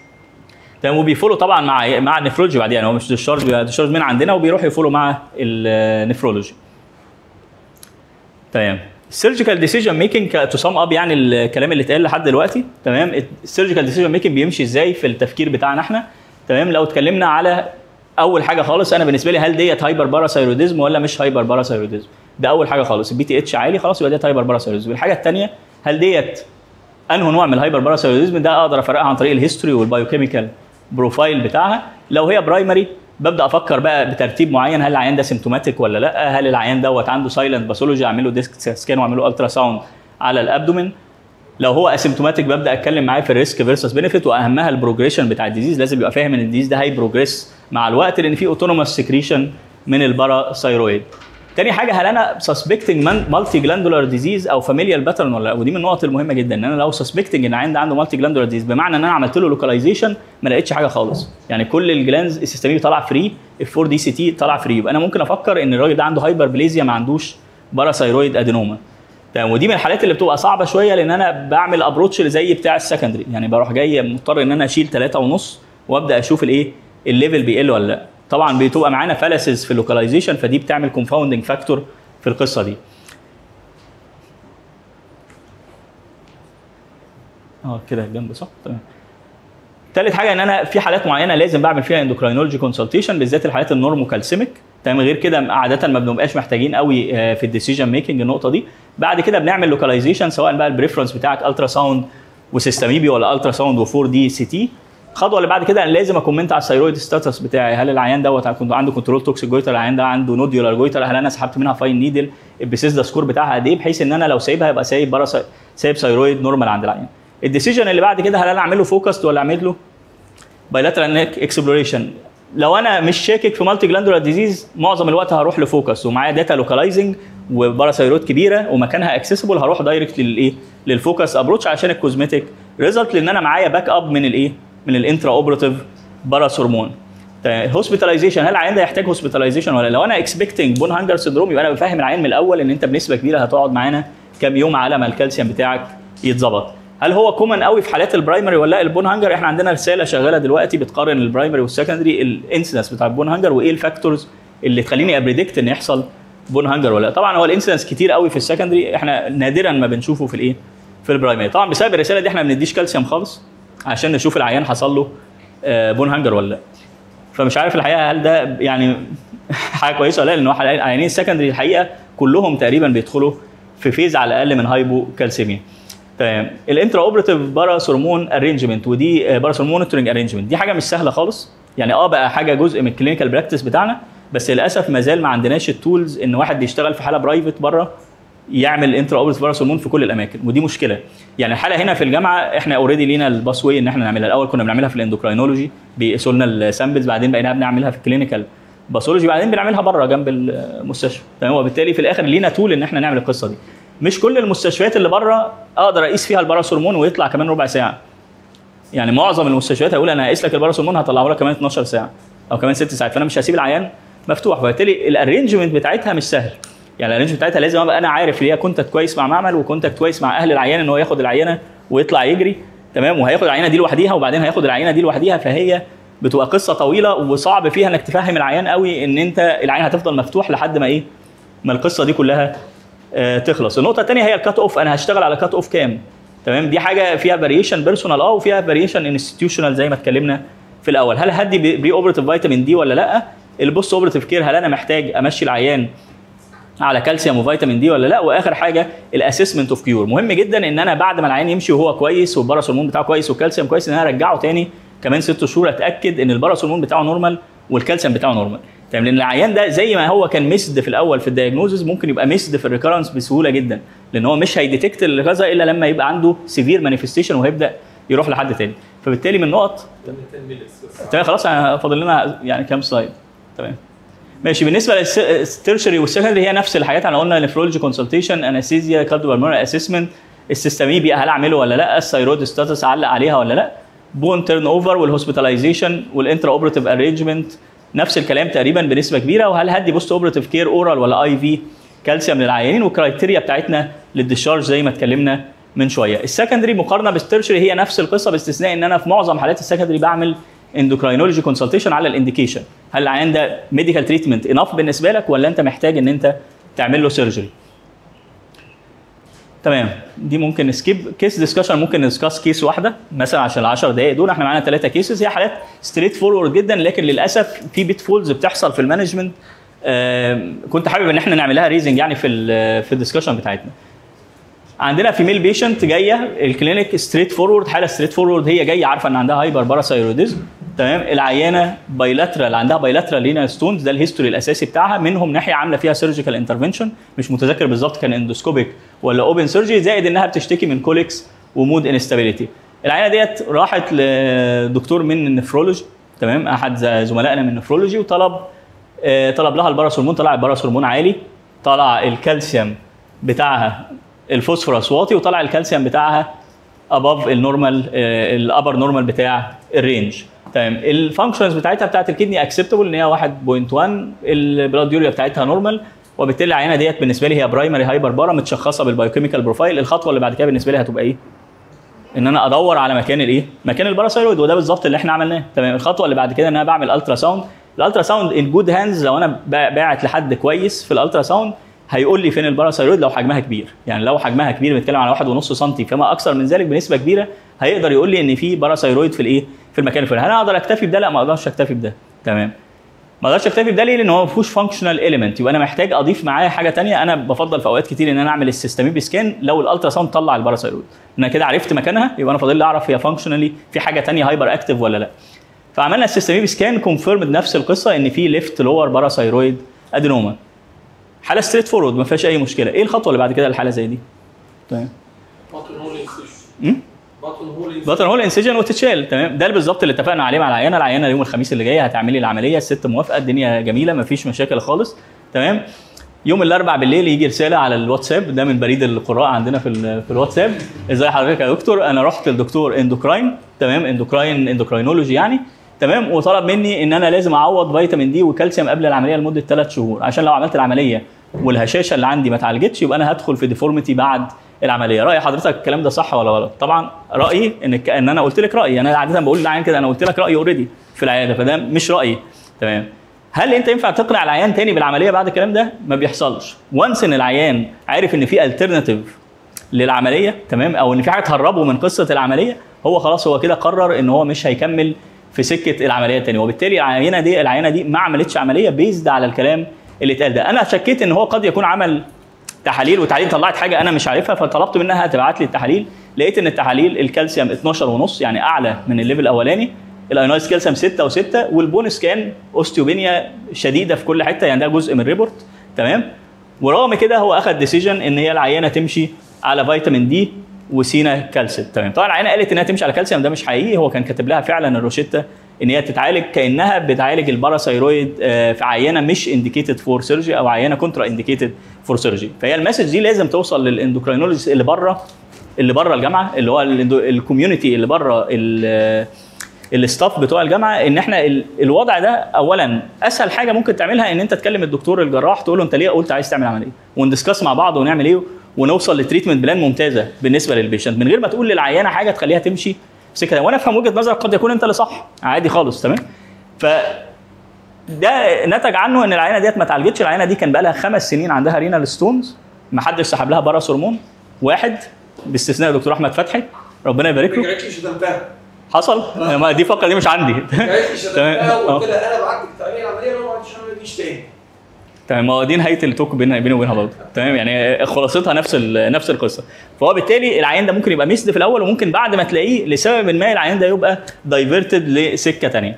تمام وبيفولو طبعا مع مع النفرولوجي بعدين يعني هو مش ديشارج بيبقى ديشارج من عندنا وبيروح يفولو مع النفرولوجي تمام السيرجيكال ديسيجن ميكنج تو سام اب يعني الكلام اللي اتقال لحد دلوقتي تمام السيرجيكال ديسيجن ميكنج بيمشي ازاي في التفكير بتاعنا احنا تمام لو اتكلمنا على اول حاجه خالص انا بالنسبه لي هل ديت هايبر باراثايروديزم ولا مش هايبر باراثايروديزم ده اول حاجه خالص البي تي اتش عالي خلاص يبقى ديت هايبر باراثايروديزم الحاجه الثانيه هل ديت انه نوع من الهايبر باراثايروديزم ده اقدر افرقها عن طريق الهيستوري والبايوكيميكال بروفايل بتاعها لو هي برايمري ببدا افكر بقى بترتيب معين هل العيان ده سيمتوماتيك ولا لا هل العيان دوت عنده سايلنت باثولوجي اعمل له ديسك سكان واعمل له الترا ساوند على الابدومين لو هو اسيمتوماتيك ببدا اتكلم معاه في الريسك فيرسس بنفيت واهمها البروجريشن بتاع الديزيز لازم يبقى فاهم ان الديزيز ده هي بروجريس مع الوقت لان في اوتونوموس سكريشن من الباراثايرويد تاني حاجه هل انا سسبكتنج مالتي جلاندولار ديزيز او فاميليال باترن ولا لا ودي من النقط المهمه جدا ان انا لو سسبكتنج ان عندي عنده مالتي جلاندولار ديزيز بمعنى ان انا عملت له لوكاليزيشن ما لقيتش حاجه خالص يعني كل الجلانز السيستميه طالع فري ال 4 دي سي تي طالع فري يبقى انا ممكن افكر ان الراجل ده عنده هايبر بليزيا ما عندوش باراثايرويد ادينوما تمام ودي من الحالات اللي بتبقى صعبه شويه لان انا بعمل ابروتش زي بتاع السكندري يعني بروح جاي مضطر ان انا اشيل 3 ونص وابدا اشوف الايه الليفل بيقل ولا لا طبعا بتبقى معانا فالسز في اللوكاليزيشن فدي بتعمل كومباوندنج فاكتور في القصه دي اه كده جنب صح تمام تالت حاجه ان انا في حالات معينه لازم بعمل فيها اندوكراينولوجي كونسلتيشن بالذات الحالات النورموكالسيميك تمام غير كده عاده ما بنبقاش محتاجين قوي آه، في الديسيجن ميكنج النقطه دي بعد كده بنعمل لوكاليزيشن سواء بقى البريفرنس بتاعك الترا ساوند وسيستميبي ولا الترا ساوند و4 دي سي تي الخطوه اللي بعد كده انا لازم اكومنت على الثيرويد ستاتس بتاعي هل العيان دوت كنت عنده كنترول توكسيك جويتر العيان ده عنده نوديولار جويتر هل انا سحبت منها فاين نيدل البيسيس ده سكور بتاعها قد ايه بحيث ان انا لو سايبها يبقى سايب برا سايب ثيرويد نورمال عند العيان الديسيجن اللي بعد كده هل انا اعمل له فوكست ولا اعمل له بايلاترال نيك اكسبلوريشن لو انا مش شاكك في مالتي جلاندولار ديزيز معظم الوقت هروح لفوكس ومعايا داتا لوكالايزنج وباراسايروت كبيره ومكانها اكسسبل هروح دايركت للايه للفوكس ابروتش عشان الكوزمتيك ريزلت لان انا معايا باك اب من الايه من الانترا اوبراتيف باراس هرمون هوسبيتاليزيشن هل العيان ده يحتاج هوسبيتاليزيشن ولا لو انا اكسبكتنج بون هانجر سندروم يبقى انا بفهم العيان من الاول ان انت بنسبه كبيره هتقعد معانا كام يوم على ما الكالسيوم بتاعك يتظبط هل هو كومن قوي في حالات البرايمري ولا لا البون هانجر احنا عندنا رساله شغاله دلوقتي بتقارن البرايمري والسكندري الانسيدنس بتاع البون هانجر وايه الفاكتورز اللي تخليني ابريدكت ان يحصل بون هانجر ولا لا طبعا هو الانسيدنس كتير قوي في السكندري احنا نادرا ما بنشوفه في الايه في البرايمري طبعا بسبب الرساله دي احنا ما بنديش كالسيوم خالص عشان نشوف العيان حصل له آه، بون هانجر ولا لا فمش عارف الحقيقه هل ده يعني حاجه كويسه ولا لا لان هو العيانين السكندري الحقيقه كلهم تقريبا بيدخلوا في فيز على الاقل من هايبو كالسيميا تمام الانترا اوبراتيف باراس هرمون ارينجمنت ودي باراس هرمون مونيتورنج ارينجمنت دي حاجه مش سهله خالص يعني اه بقى حاجه جزء من الكلينيكال براكتس بتاعنا بس للاسف ما زال ما عندناش التولز ان واحد بيشتغل في حاله برايفت بره يعمل انترا اوبراتيف باراس هرمون في كل الاماكن ودي مشكله يعني الحاله هنا في الجامعه احنا اوريدي لينا الباس واي ان احنا نعملها الاول كنا بنعملها في الاندوكراينولوجي بيقيسوا لنا السامبلز بعدين بقينا بنعملها في الكلينيكال باثولوجي بعدين بنعملها بره جنب المستشفى تمام وبالتالي في الاخر لينا تول ان احنا نعمل القصه دي مش كل المستشفيات اللي بره اقدر اقيس فيها الباراس هرمون ويطلع كمان ربع ساعه يعني معظم المستشفيات هيقول انا هقيس لك الباراس هرمون هطلعه لك كمان 12 ساعه او كمان 6 ساعات فانا مش هسيب العيان مفتوح فبالتالي الارينجمنت بتاعتها مش سهل يعني الارينجمنت بتاعتها لازم ابقى انا عارف ليها كونتاكت كويس مع معمل وكونتاكت كويس مع اهل العيان ان هو ياخد العينه ويطلع يجري تمام وهياخد العينه دي لوحديها وبعدين هياخد العينه دي لوحديها فهي بتبقى قصه طويله وصعب فيها انك تفهم العيان قوي ان انت العين هتفضل مفتوح لحد ما ايه ما القصه دي كلها آه، تخلص النقطه الثانيه هي الكات اوف انا هشتغل على كات اوف كام تمام دي حاجه فيها فاريشن بيرسونال اه وفيها فاريشن انستتيوشنال زي ما اتكلمنا في الاول هل هدي بري اوبرتيف فيتامين دي ولا لا البوست اوبرتيف كير هل انا محتاج امشي العيان على كالسيوم وفيتامين دي ولا لا واخر حاجه الاسسمنت اوف كيور مهم جدا ان انا بعد ما العيان يمشي وهو كويس والباراس هرمون بتاعه كويس والكالسيوم كويس ان انا ارجعه تاني كمان ست شهور اتاكد ان الباراس هرمون بتاعه نورمال والكالسيوم بتاعه نورمال تمام لان العيان ده زي ما هو كان مسد في الاول في الدايجنوزز ممكن يبقى مسد في الريكرنس بسهوله جدا لان هو مش هيديتكت الغذاء الا لما يبقى عنده سيفير مانيفستيشن وهيبدا يروح لحد تاني فبالتالي من نقط تمام خلاص أنا فاضل لنا يعني كام سلايد تمام ماشي بالنسبه للتيرشري والسكندري هي نفس الحاجات احنا قلنا نفرولوجي كونسلتيشن انستيزيا كارديو اسسمنت السيستميبي هل اعمله ولا لا الثيرويد ستاتس اعلق عليها ولا لا بون تيرن اوفر والهوسبيتاليزيشن والانترا اوبراتيف ارينجمنت نفس الكلام تقريبا بنسبه كبيره وهل هدي بوست اوبراتيف كير اورال ولا اي في كالسيوم للعيانين والكرايتيريا بتاعتنا للديشارج زي ما اتكلمنا من شويه السكندري مقارنه بالتيرشري هي نفس القصه باستثناء ان انا في معظم حالات السكندري بعمل اندوكراينولوجي كونسلتيشن على الانديكيشن هل العيان ده ميديكال تريتمنت انف بالنسبه لك ولا انت محتاج ان انت تعمل له سيرجري تمام دي ممكن نسكيب كيس ديسكشن ممكن نسكاس كيس واحده مثلا عشان ال 10 دقائق دول احنا معانا ثلاثه كيسز هي حالات ستريت فورورد جدا لكن للاسف في بيت فولز بتحصل في المانجمنت آم، كنت حابب ان احنا نعملها ريزنج يعني في ال في الديسكشن بتاعتنا عندنا فيميل بيشنت جايه الكلينيك ستريت فورورد حاله ستريت فورورد هي جايه عارفه ان عندها هايبر باراثايروديزم تمام العيانه بايلاترال عندها بايلاترال لينا ستونز ده الهيستوري الاساسي بتاعها منهم ناحيه عامله فيها سيرجيكال انترفنشن مش متذكر بالظبط كان اندوسكوبيك ولا اوبن سيرجري زائد انها بتشتكي من كوليكس ومود انستابيليتي العيانه ديت راحت لدكتور من النفرولوجي تمام احد ز- زملائنا من النفرولوجي وطلب آه، طلب لها الباراس هرمون طلع الباراس هرمون عالي طلع الكالسيوم بتاعها الفوسفورس واطي وطلع الكالسيوم بتاعها اباف النورمال الابر نورمال بتاع الرينج تمام الفانكشنز بتاعتها بتاعت الكدني اكسبتبل ان هي 1.1 البلاد يوريا بتاعتها نورمال وبالتالي العينه ديت بالنسبه لي هي برايمري هايبر بارا متشخصه بالبايوكيميكال بروفايل الخطوه اللي بعد كده بالنسبه لي هتبقى ايه؟ ان انا ادور على مكان الايه؟ مكان الباراثايرويد وده بالظبط اللي احنا عملناه تمام الخطوه اللي بعد كده ان انا بعمل الترا ساوند الالترا ساوند ان جود هاندز لو انا با- باعت لحد كويس في الالترا ساوند هيقول لي فين الباراثايرويد لو حجمها كبير يعني لو حجمها كبير بنتكلم على 1.5 سم فما اكثر من ذلك بنسبه كبيره هيقدر يقول لي ان في باراثايرويد في الايه في المكان الفلاني هل انا اقدر اكتفي بده لا ما اقدرش اكتفي بده تمام ما اقدرش اكتفي بده ليه؟ لان هو ما فيهوش فانكشنال اليمنت يبقى انا محتاج اضيف معاه حاجه تانية انا بفضل في اوقات كتير ان انا اعمل السيستميب سكان لو الالترا ساوند طلع الباراثايرويد انا كده عرفت مكانها يبقى انا فاضل لي اعرف هي فانكشنالي في حاجه تانية هايبر اكتف ولا لا فعملنا السيستميب سكان كونفيرمد نفس القصه ان في ليفت لور باراثايرويد ادينوما حاله ستريت فورورد ما فيهاش اي مشكله ايه الخطوه اللي بعد كده لحاله زي دي تمام بطن هول انسيشن أمم؟ بطن هول انسيشن بطن هو الانسجن وتتشال تمام ده اللي بالظبط اللي اتفقنا عليه مع العيانه العيانه يوم الخميس اللي جاي هتعملي العمليه الست موافقه الدنيا جميله مفيش مشاكل خالص تمام يوم الاربع بالليل يجي رساله على الواتساب ده من بريد القراء عندنا في ال- في الواتساب ازي حضرتك يا دكتور انا رحت للدكتور اندوكراين تمام اندوكراين اندوكراينولوجي يعني تمام وطلب مني ان انا لازم اعوض فيتامين دي وكالسيوم قبل العمليه لمده ثلاث شهور عشان لو عملت العمليه والهشاشه اللي عندي ما اتعالجتش يبقى انا هدخل في ديفورميتي بعد العمليه راي حضرتك الكلام ده صح ولا غلط طبعا رايي ان الك- ان انا قلت لك رايي انا عاده بقول للعيان كده انا قلت لك رايي اوريدي في العياده فده مش رايي تمام هل انت ينفع تقنع العيان تاني بالعمليه بعد الكلام ده ما بيحصلش وانس ان العيان عارف ان في الترناتيف للعمليه تمام او ان في حاجه تهربه من قصه العمليه هو خلاص هو كده قرر ان هو مش هيكمل في سكه العمليه تاني وبالتالي العينه دي العينه دي ما عملتش عمليه بيزد على الكلام اللي اتقال ده انا شكيت ان هو قد يكون عمل تحاليل وتحاليل طلعت حاجه انا مش عارفها فطلبت منها تبعت لي التحاليل لقيت ان التحاليل الكالسيوم 12 ونص يعني اعلى من الليفل الاولاني الايونايز كالسيوم 6 و6 والبون سكان اوستيوبينيا شديده في كل حته يعني ده جزء من الريبورت تمام ورغم كده هو اخذ ديسيجن ان هي العيانه تمشي على فيتامين دي وسينا كالسيوم تمام طبعا العيانه قالت انها تمشي على كالسيوم ده مش حقيقي هو كان كاتب لها فعلا الروشته ان هي تتعالج كانها بتعالج الباراثايرويد آه، في عينه مش انديكيتد فور سيرجي او عينه كونترا انديكيتد فور سيرجي فهي المسج دي لازم توصل للاندوكرينولوجيست اللي بره اللي بره الجامعه اللي هو الكوميونتي اللي بره ال- الاستاف بتوع الجامعه ان احنا ال- الوضع ده اولا اسهل حاجه ممكن تعملها ان انت تكلم الدكتور الجراح تقول له انت ليه قلت عايز تعمل عمليه وندسكاس مع بعض ونعمل ايه ونوصل لتريتمنت بلان ممتازه بالنسبه للبيشنت من غير ما تقول للعيانه حاجه تخليها تمشي في سكه وانا افهم وجهه نظرك قد يكون انت اللي صح عادي خالص تمام ف ده نتج عنه ان العينه ديت ما اتعالجتش العينه دي كان بقى لها خمس سنين عندها رينال ستونز ما حدش سحب لها باراس هرمون واحد باستثناء دكتور احمد فتحي ربنا يبارك له رجعت لي شتمتها حصل ما دي فقره دي مش عندي رجعت لي تمام. شتمتها آه. وقلت لها انا بعت لك تعملي العمليه وما عادش ما تجيش تاني تمام ما هو دي نهايه التوك بيني بيني وبينها برضه تمام يعني خلاصتها نفس ال- نفس القصه فهو بالتالي العيان ده ممكن يبقى ميسد في الاول وممكن بعد ما تلاقيه لسبب ما العيان ده يبقى دايفرتد لسكه ثانيه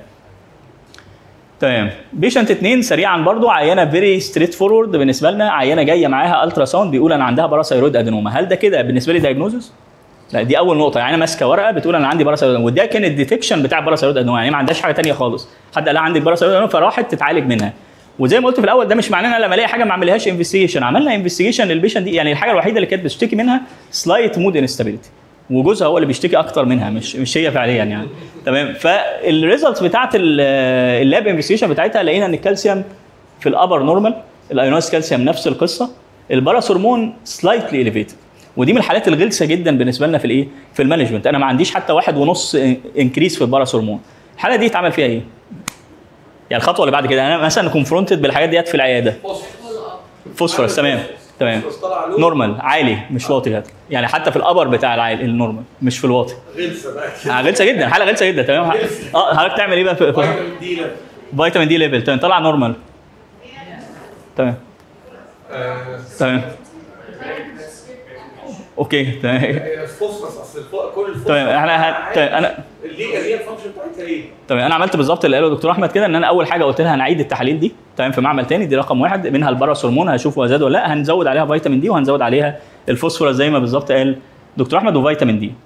تمام بيشنت اتنين سريعا برضو عينه فيري ستريت فورورد بالنسبه لنا عينه جايه معاها الترا ساوند بيقول انا عندها باراثايرويد ادينوما هل ده كده بالنسبه لي دايجنوزس؟ لا دي اول نقطه يعني ماسكه ورقه بتقول انا عندي باراثايرويد أدينوما. وده كان الديتكشن بتاع باراثايرويد ادينوما يعني ما عندهاش حاجه ثانيه خالص حد قال لها عندك باراثايرويد ادينوما فراحت تتعالج منها وزي ما قلت في الاول ده مش معناه ان انا لما الاقي حاجه ما اعملهاش انفستيجيشن عملنا انفستيجيشن للبيشنت دي يعني الحاجه الوحيده اللي كانت بتشتكي منها سلايت مود انستابيليتي وجوزها هو اللي بيشتكي اكتر منها مش مش هي فعليا يعني تمام فالريزلتس بتاعت ال- اللاب انفستيجيشن بتاعتها لقينا ان الكالسيوم في الابر نورمال الايونايز كالسيوم نفس القصه الباراث هرمون سلايتلي اليفيتد ودي من الحالات الغلسه جدا بالنسبه لنا في الايه في المانجمنت انا ما عنديش حتى واحد ونص انكريس في الباراث هرمون الحاله دي اتعمل فيها ايه يعني الخطوه اللي بعد كده انا مثلا كونفرونتد بالحاجات ديت في العياده بص فوسفورس تمام تمام فوسفورس طلع له نورمال عالي مش واطي هذا يعني حتى في الابر بتاع العالي النورمال مش في الواطي غلسه بقى آه، غلسه جدا حاله غلسه جدا تمام اه حضرتك تعمل ايه بقى في في- فيتامين دي ليفل فيتامين دي ليفل تمام طلع نورمال تمام آه، تمام اوكي تمام الفوسفورس اصل الفو- كل الفوسفورس تمام احنا هت... انا اللي هي الفانكشن بتاعتها ايه؟ تمام انا عملت بالظبط اللي قاله دكتور احمد كده ان انا اول حاجه قلت لها هنعيد التحاليل دي تمام في معمل تاني دي رقم واحد منها الباراس هرمون هشوف هو زاد ولا لا هنزود عليها فيتامين دي وهنزود عليها الفوسفورس زي ما بالظبط قال دكتور احمد وفيتامين دي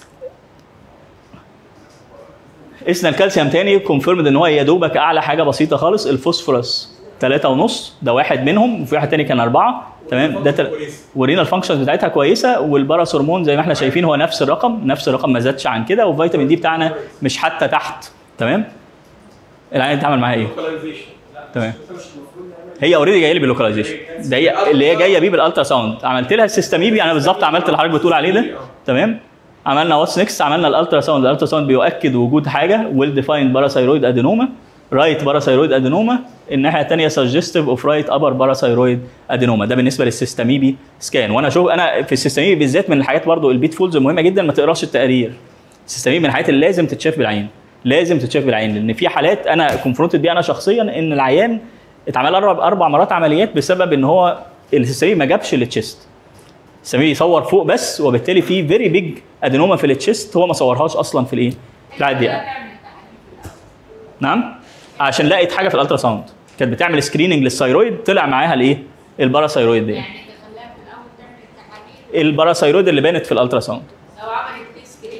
قسنا الكالسيوم تاني كونفيرمد ان هو يا دوبك اعلى حاجه بسيطه خالص الفوسفورس ثلاثة ونص ده واحد منهم وفي واحد تاني كان أربعة تمام ده تل... كويس. ورينا الفانكشنز بتاعتها كويسه والباراس هرمون زي ما احنا شايفين هو نفس الرقم نفس الرقم ما زادش عن كده والفيتامين دي بتاعنا مش حتى تحت تمام العين اتعمل معاها ايه localization. تمام هي اوريدي جايه لي باللوكاليزيشن ده هي اللي هي جايه بيه بالالترا ساوند عملت لها السيستميبي انا بالظبط عملت اللي حضرتك بتقول عليه ده تمام عملنا واتس نيكست عملنا الالترا ساوند الالترا ساوند بيؤكد وجود حاجه ويل ديفايند باراثايرويد ادينوما رايت باراثايرويد ادينوما الناحيه الثانيه سجستيف اوف رايت ابر باراثايرويد ادينوما ده بالنسبه للسيستميبي سكان وانا شوف انا في السيستميبي بالذات من الحاجات برضو البيت فولز مهمه جدا ما تقراش التقارير السيستميبي من الحاجات اللي لازم تتشاف بالعين لازم تتشاف بالعين لان في حالات انا كونفرونتد بيها انا شخصيا ان العيان اتعمل له اربع اربع مرات عمليات بسبب ان هو السيستميبي ما جابش التشيست السيستميبي يصور فوق بس وبالتالي في فيري بيج ادينوما في التشيست هو ما صورهاش اصلا في الايه؟ في العادي نعم عشان لقيت حاجه في الالترا ساوند كانت بتعمل سكريننج للثايرويد طلع معاها الايه؟ الباراثايرويد دي يعني تخليها في الاول تعمل التحاليل الباراثايرويد اللي بانت في الالترا ساوند لو عملت دي سكريننج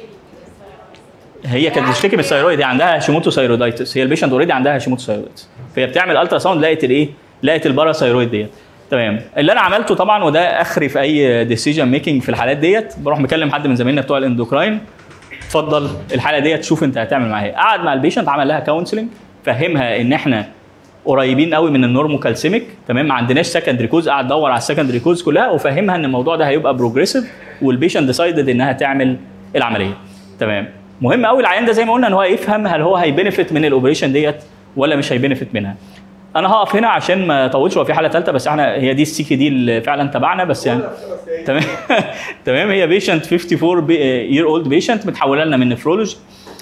هي كانت بتشتكي من الثايرويد هي عندها هاشيموتو ثايرويدايتس هي البيشنت اوريدي عندها هاشيموتو ثايرويدايتس فهي بتعمل الترا ساوند لقيت الايه؟ لقيت الباراثايرويد ديت تمام اللي انا عملته طبعا وده اخري في اي ديسيجن ميكنج في الحالات ديت بروح مكلم حد من زمايلنا بتوع الاندوكراين اتفضل الحاله ديت شوف انت هتعمل معاها ايه قعد مع البيشنت عمل لها كونسلنج فهمها ان احنا قريبين قوي من النورموكالسيميك تمام ما عندناش سكندري كوز قعد دور على السكندري كوز كلها وفهمها ان الموضوع ده هيبقى بروجريسيف والبيشنت ديسايدد انها تعمل العمليه تمام مهم قوي العيان ده زي ما قلنا ان هو يفهم هل هو هيبنفت من الاوبريشن ديت ولا مش هيبنفت منها انا هقف هنا عشان ما اطولش هو في حاله ثالثه بس احنا هي دي السيكي دي اللي فعلا تبعنا بس يعني تمام تمام هي بيشنت 54 يير اولد بيشنت متحوله لنا من نفرولوجي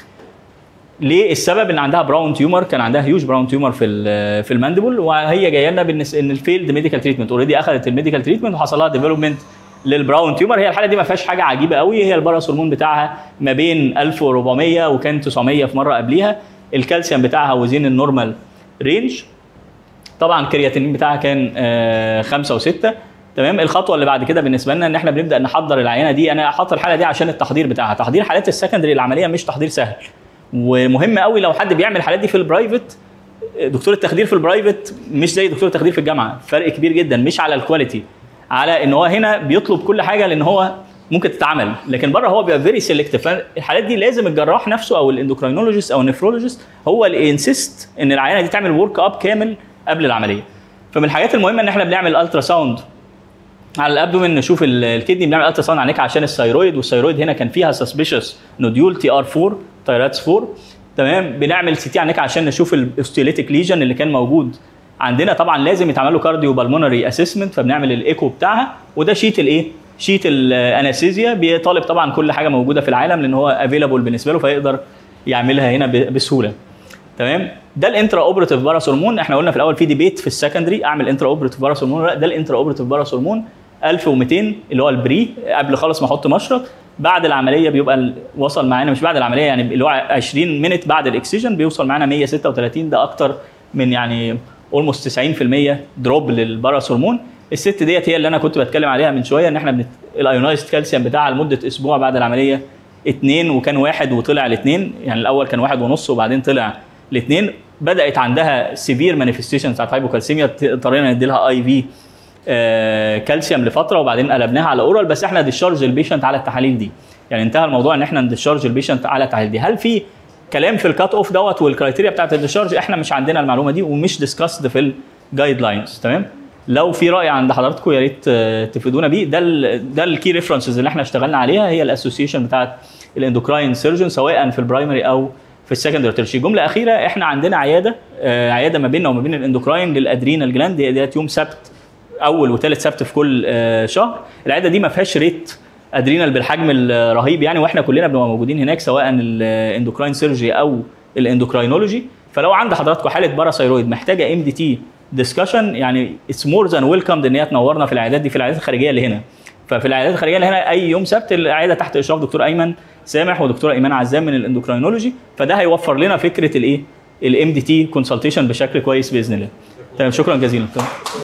ليه السبب ان عندها براون تيومر كان عندها هيوج براون تيومر في ال- في المانديبل وهي جايه لنا بالنس- ان الفيلد ميديكال تريتمنت اوريدي اخذت الميديكال تريتمنت وحصل لها ديفلوبمنت للبراون تيومر هي الحاله دي ما فيهاش حاجه عجيبه قوي هي الباراس هرمون بتاعها ما بين 1400 وكان 900 في مره قبليها الكالسيوم بتاعها وزين النورمال رينج طبعا الكرياتينين بتاعها كان آه، خمسة وستة تمام الخطوه اللي بعد كده بالنسبه لنا ان احنا بنبدا نحضر العينه دي انا حاطط الحاله دي عشان التحضير بتاعها تحضير حالات السكندري العمليه مش تحضير سهل ومهم قوي لو حد بيعمل الحالات دي في البرايفت دكتور التخدير في البرايفت مش زي دكتور التخدير في الجامعه فرق كبير جدا مش على الكواليتي على ان هو هنا بيطلب كل حاجه لان هو ممكن تتعمل لكن بره هو بيبقى فيري سيلكتيف الحالات دي لازم الجراح نفسه او الاندوكراينولوجيست او النفرولوجيست هو اللي ينسست ان العينه دي تعمل ورك اب كامل قبل العمليه فمن الحاجات المهمه ان احنا بنعمل الترا ساوند على الابدومين نشوف ال- الكدني بنعمل الترا ساوند عليك عشان الثيرويد والثيرويد هنا كان فيها سسبيشس نوديول تي ار 4 تايراتس 4 تمام بنعمل سي تي عليك عشان نشوف الاوستيوليتيك ليجن اللي كان موجود عندنا طبعا لازم يتعمل له كارديو بالمونري اسسمنت فبنعمل الايكو بتاعها وده شيت الايه شيت الانستيزيا بيطالب طبعا كل حاجه موجوده في العالم لان هو افيلابل بالنسبه له فيقدر يعملها هنا ب- بسهوله تمام ده الانترا اوبراتيف باراس هرمون احنا قلنا في الاول في ديبيت في السكندري اعمل انترا اوبراتيف باراس هرمون ولا لا ده الانترا اوبراتيف باراس هرمون 1200 اللي هو البري قبل خالص ما احط مشرط بعد العمليه بيبقى ال- وصل معانا مش بعد العمليه يعني اللي هو 20 مينت بعد الاكسجين بيوصل معانا 136 ده اكتر من يعني اولموست 90% دروب للباراس هرمون الست ديت هي اللي انا كنت بتكلم عليها من شويه ان احنا بنت... الايونايزد كالسيوم بتاعها لمده اسبوع بعد العمليه اتنين وكان واحد وطلع لاثنين يعني الاول كان واحد ونص وبعدين طلع لاثنين بدات عندها سيفير مانيفستيشن بتاعت هايبوكالسيميا اضطرينا ندي لها اي في كالسيوم لفتره وبعدين قلبناها على اورال بس احنا ديشارج البيشنت على التحاليل دي يعني انتهى الموضوع ان احنا نديشارج البيشنت على التحاليل دي هل في كلام في الكات اوف دوت والكرايتيريا بتاعت الديشارج احنا مش عندنا المعلومه دي ومش ديسكاسد في الجايد لاينز تمام لو في راي عند حضراتكم يا ريت آه، تفيدونا بيه ده ال ده الكي ريفرنسز اللي احنا اشتغلنا عليها هي الاسوسيشن بتاعت الاندوكراين سيرجن سواء في البرايمري او في السكندري ترشي جمله اخيره احنا عندنا عياده آه، عياده ما بيننا وما بين الاندوكراين للادرينال جلاند ديت يوم سبت اول وثالث سبت في كل آه، شهر العياده دي ما فيهاش ريت ادرينال بالحجم الرهيب يعني واحنا كلنا بنبقى موجودين هناك سواء الاندوكراين سيرجي او الاندوكراينولوجي فلو عند حضراتكم حاله باراثايرويد محتاجه ام دي تي ديسكشن يعني اتس مور ذان ويلكم ان هي تنورنا في العيادات دي في العيادات الخارجيه اللي هنا ففي العيادات الخارجيه اللي هنا اي يوم سبت العياده تحت اشراف دكتور ايمن سامح ودكتوره ايمان عزام من الاندوكراينولوجي فده هيوفر لنا فكره الايه الام دي تي كونسلتيشن بشكل كويس باذن الله تمام شكرا جزيلا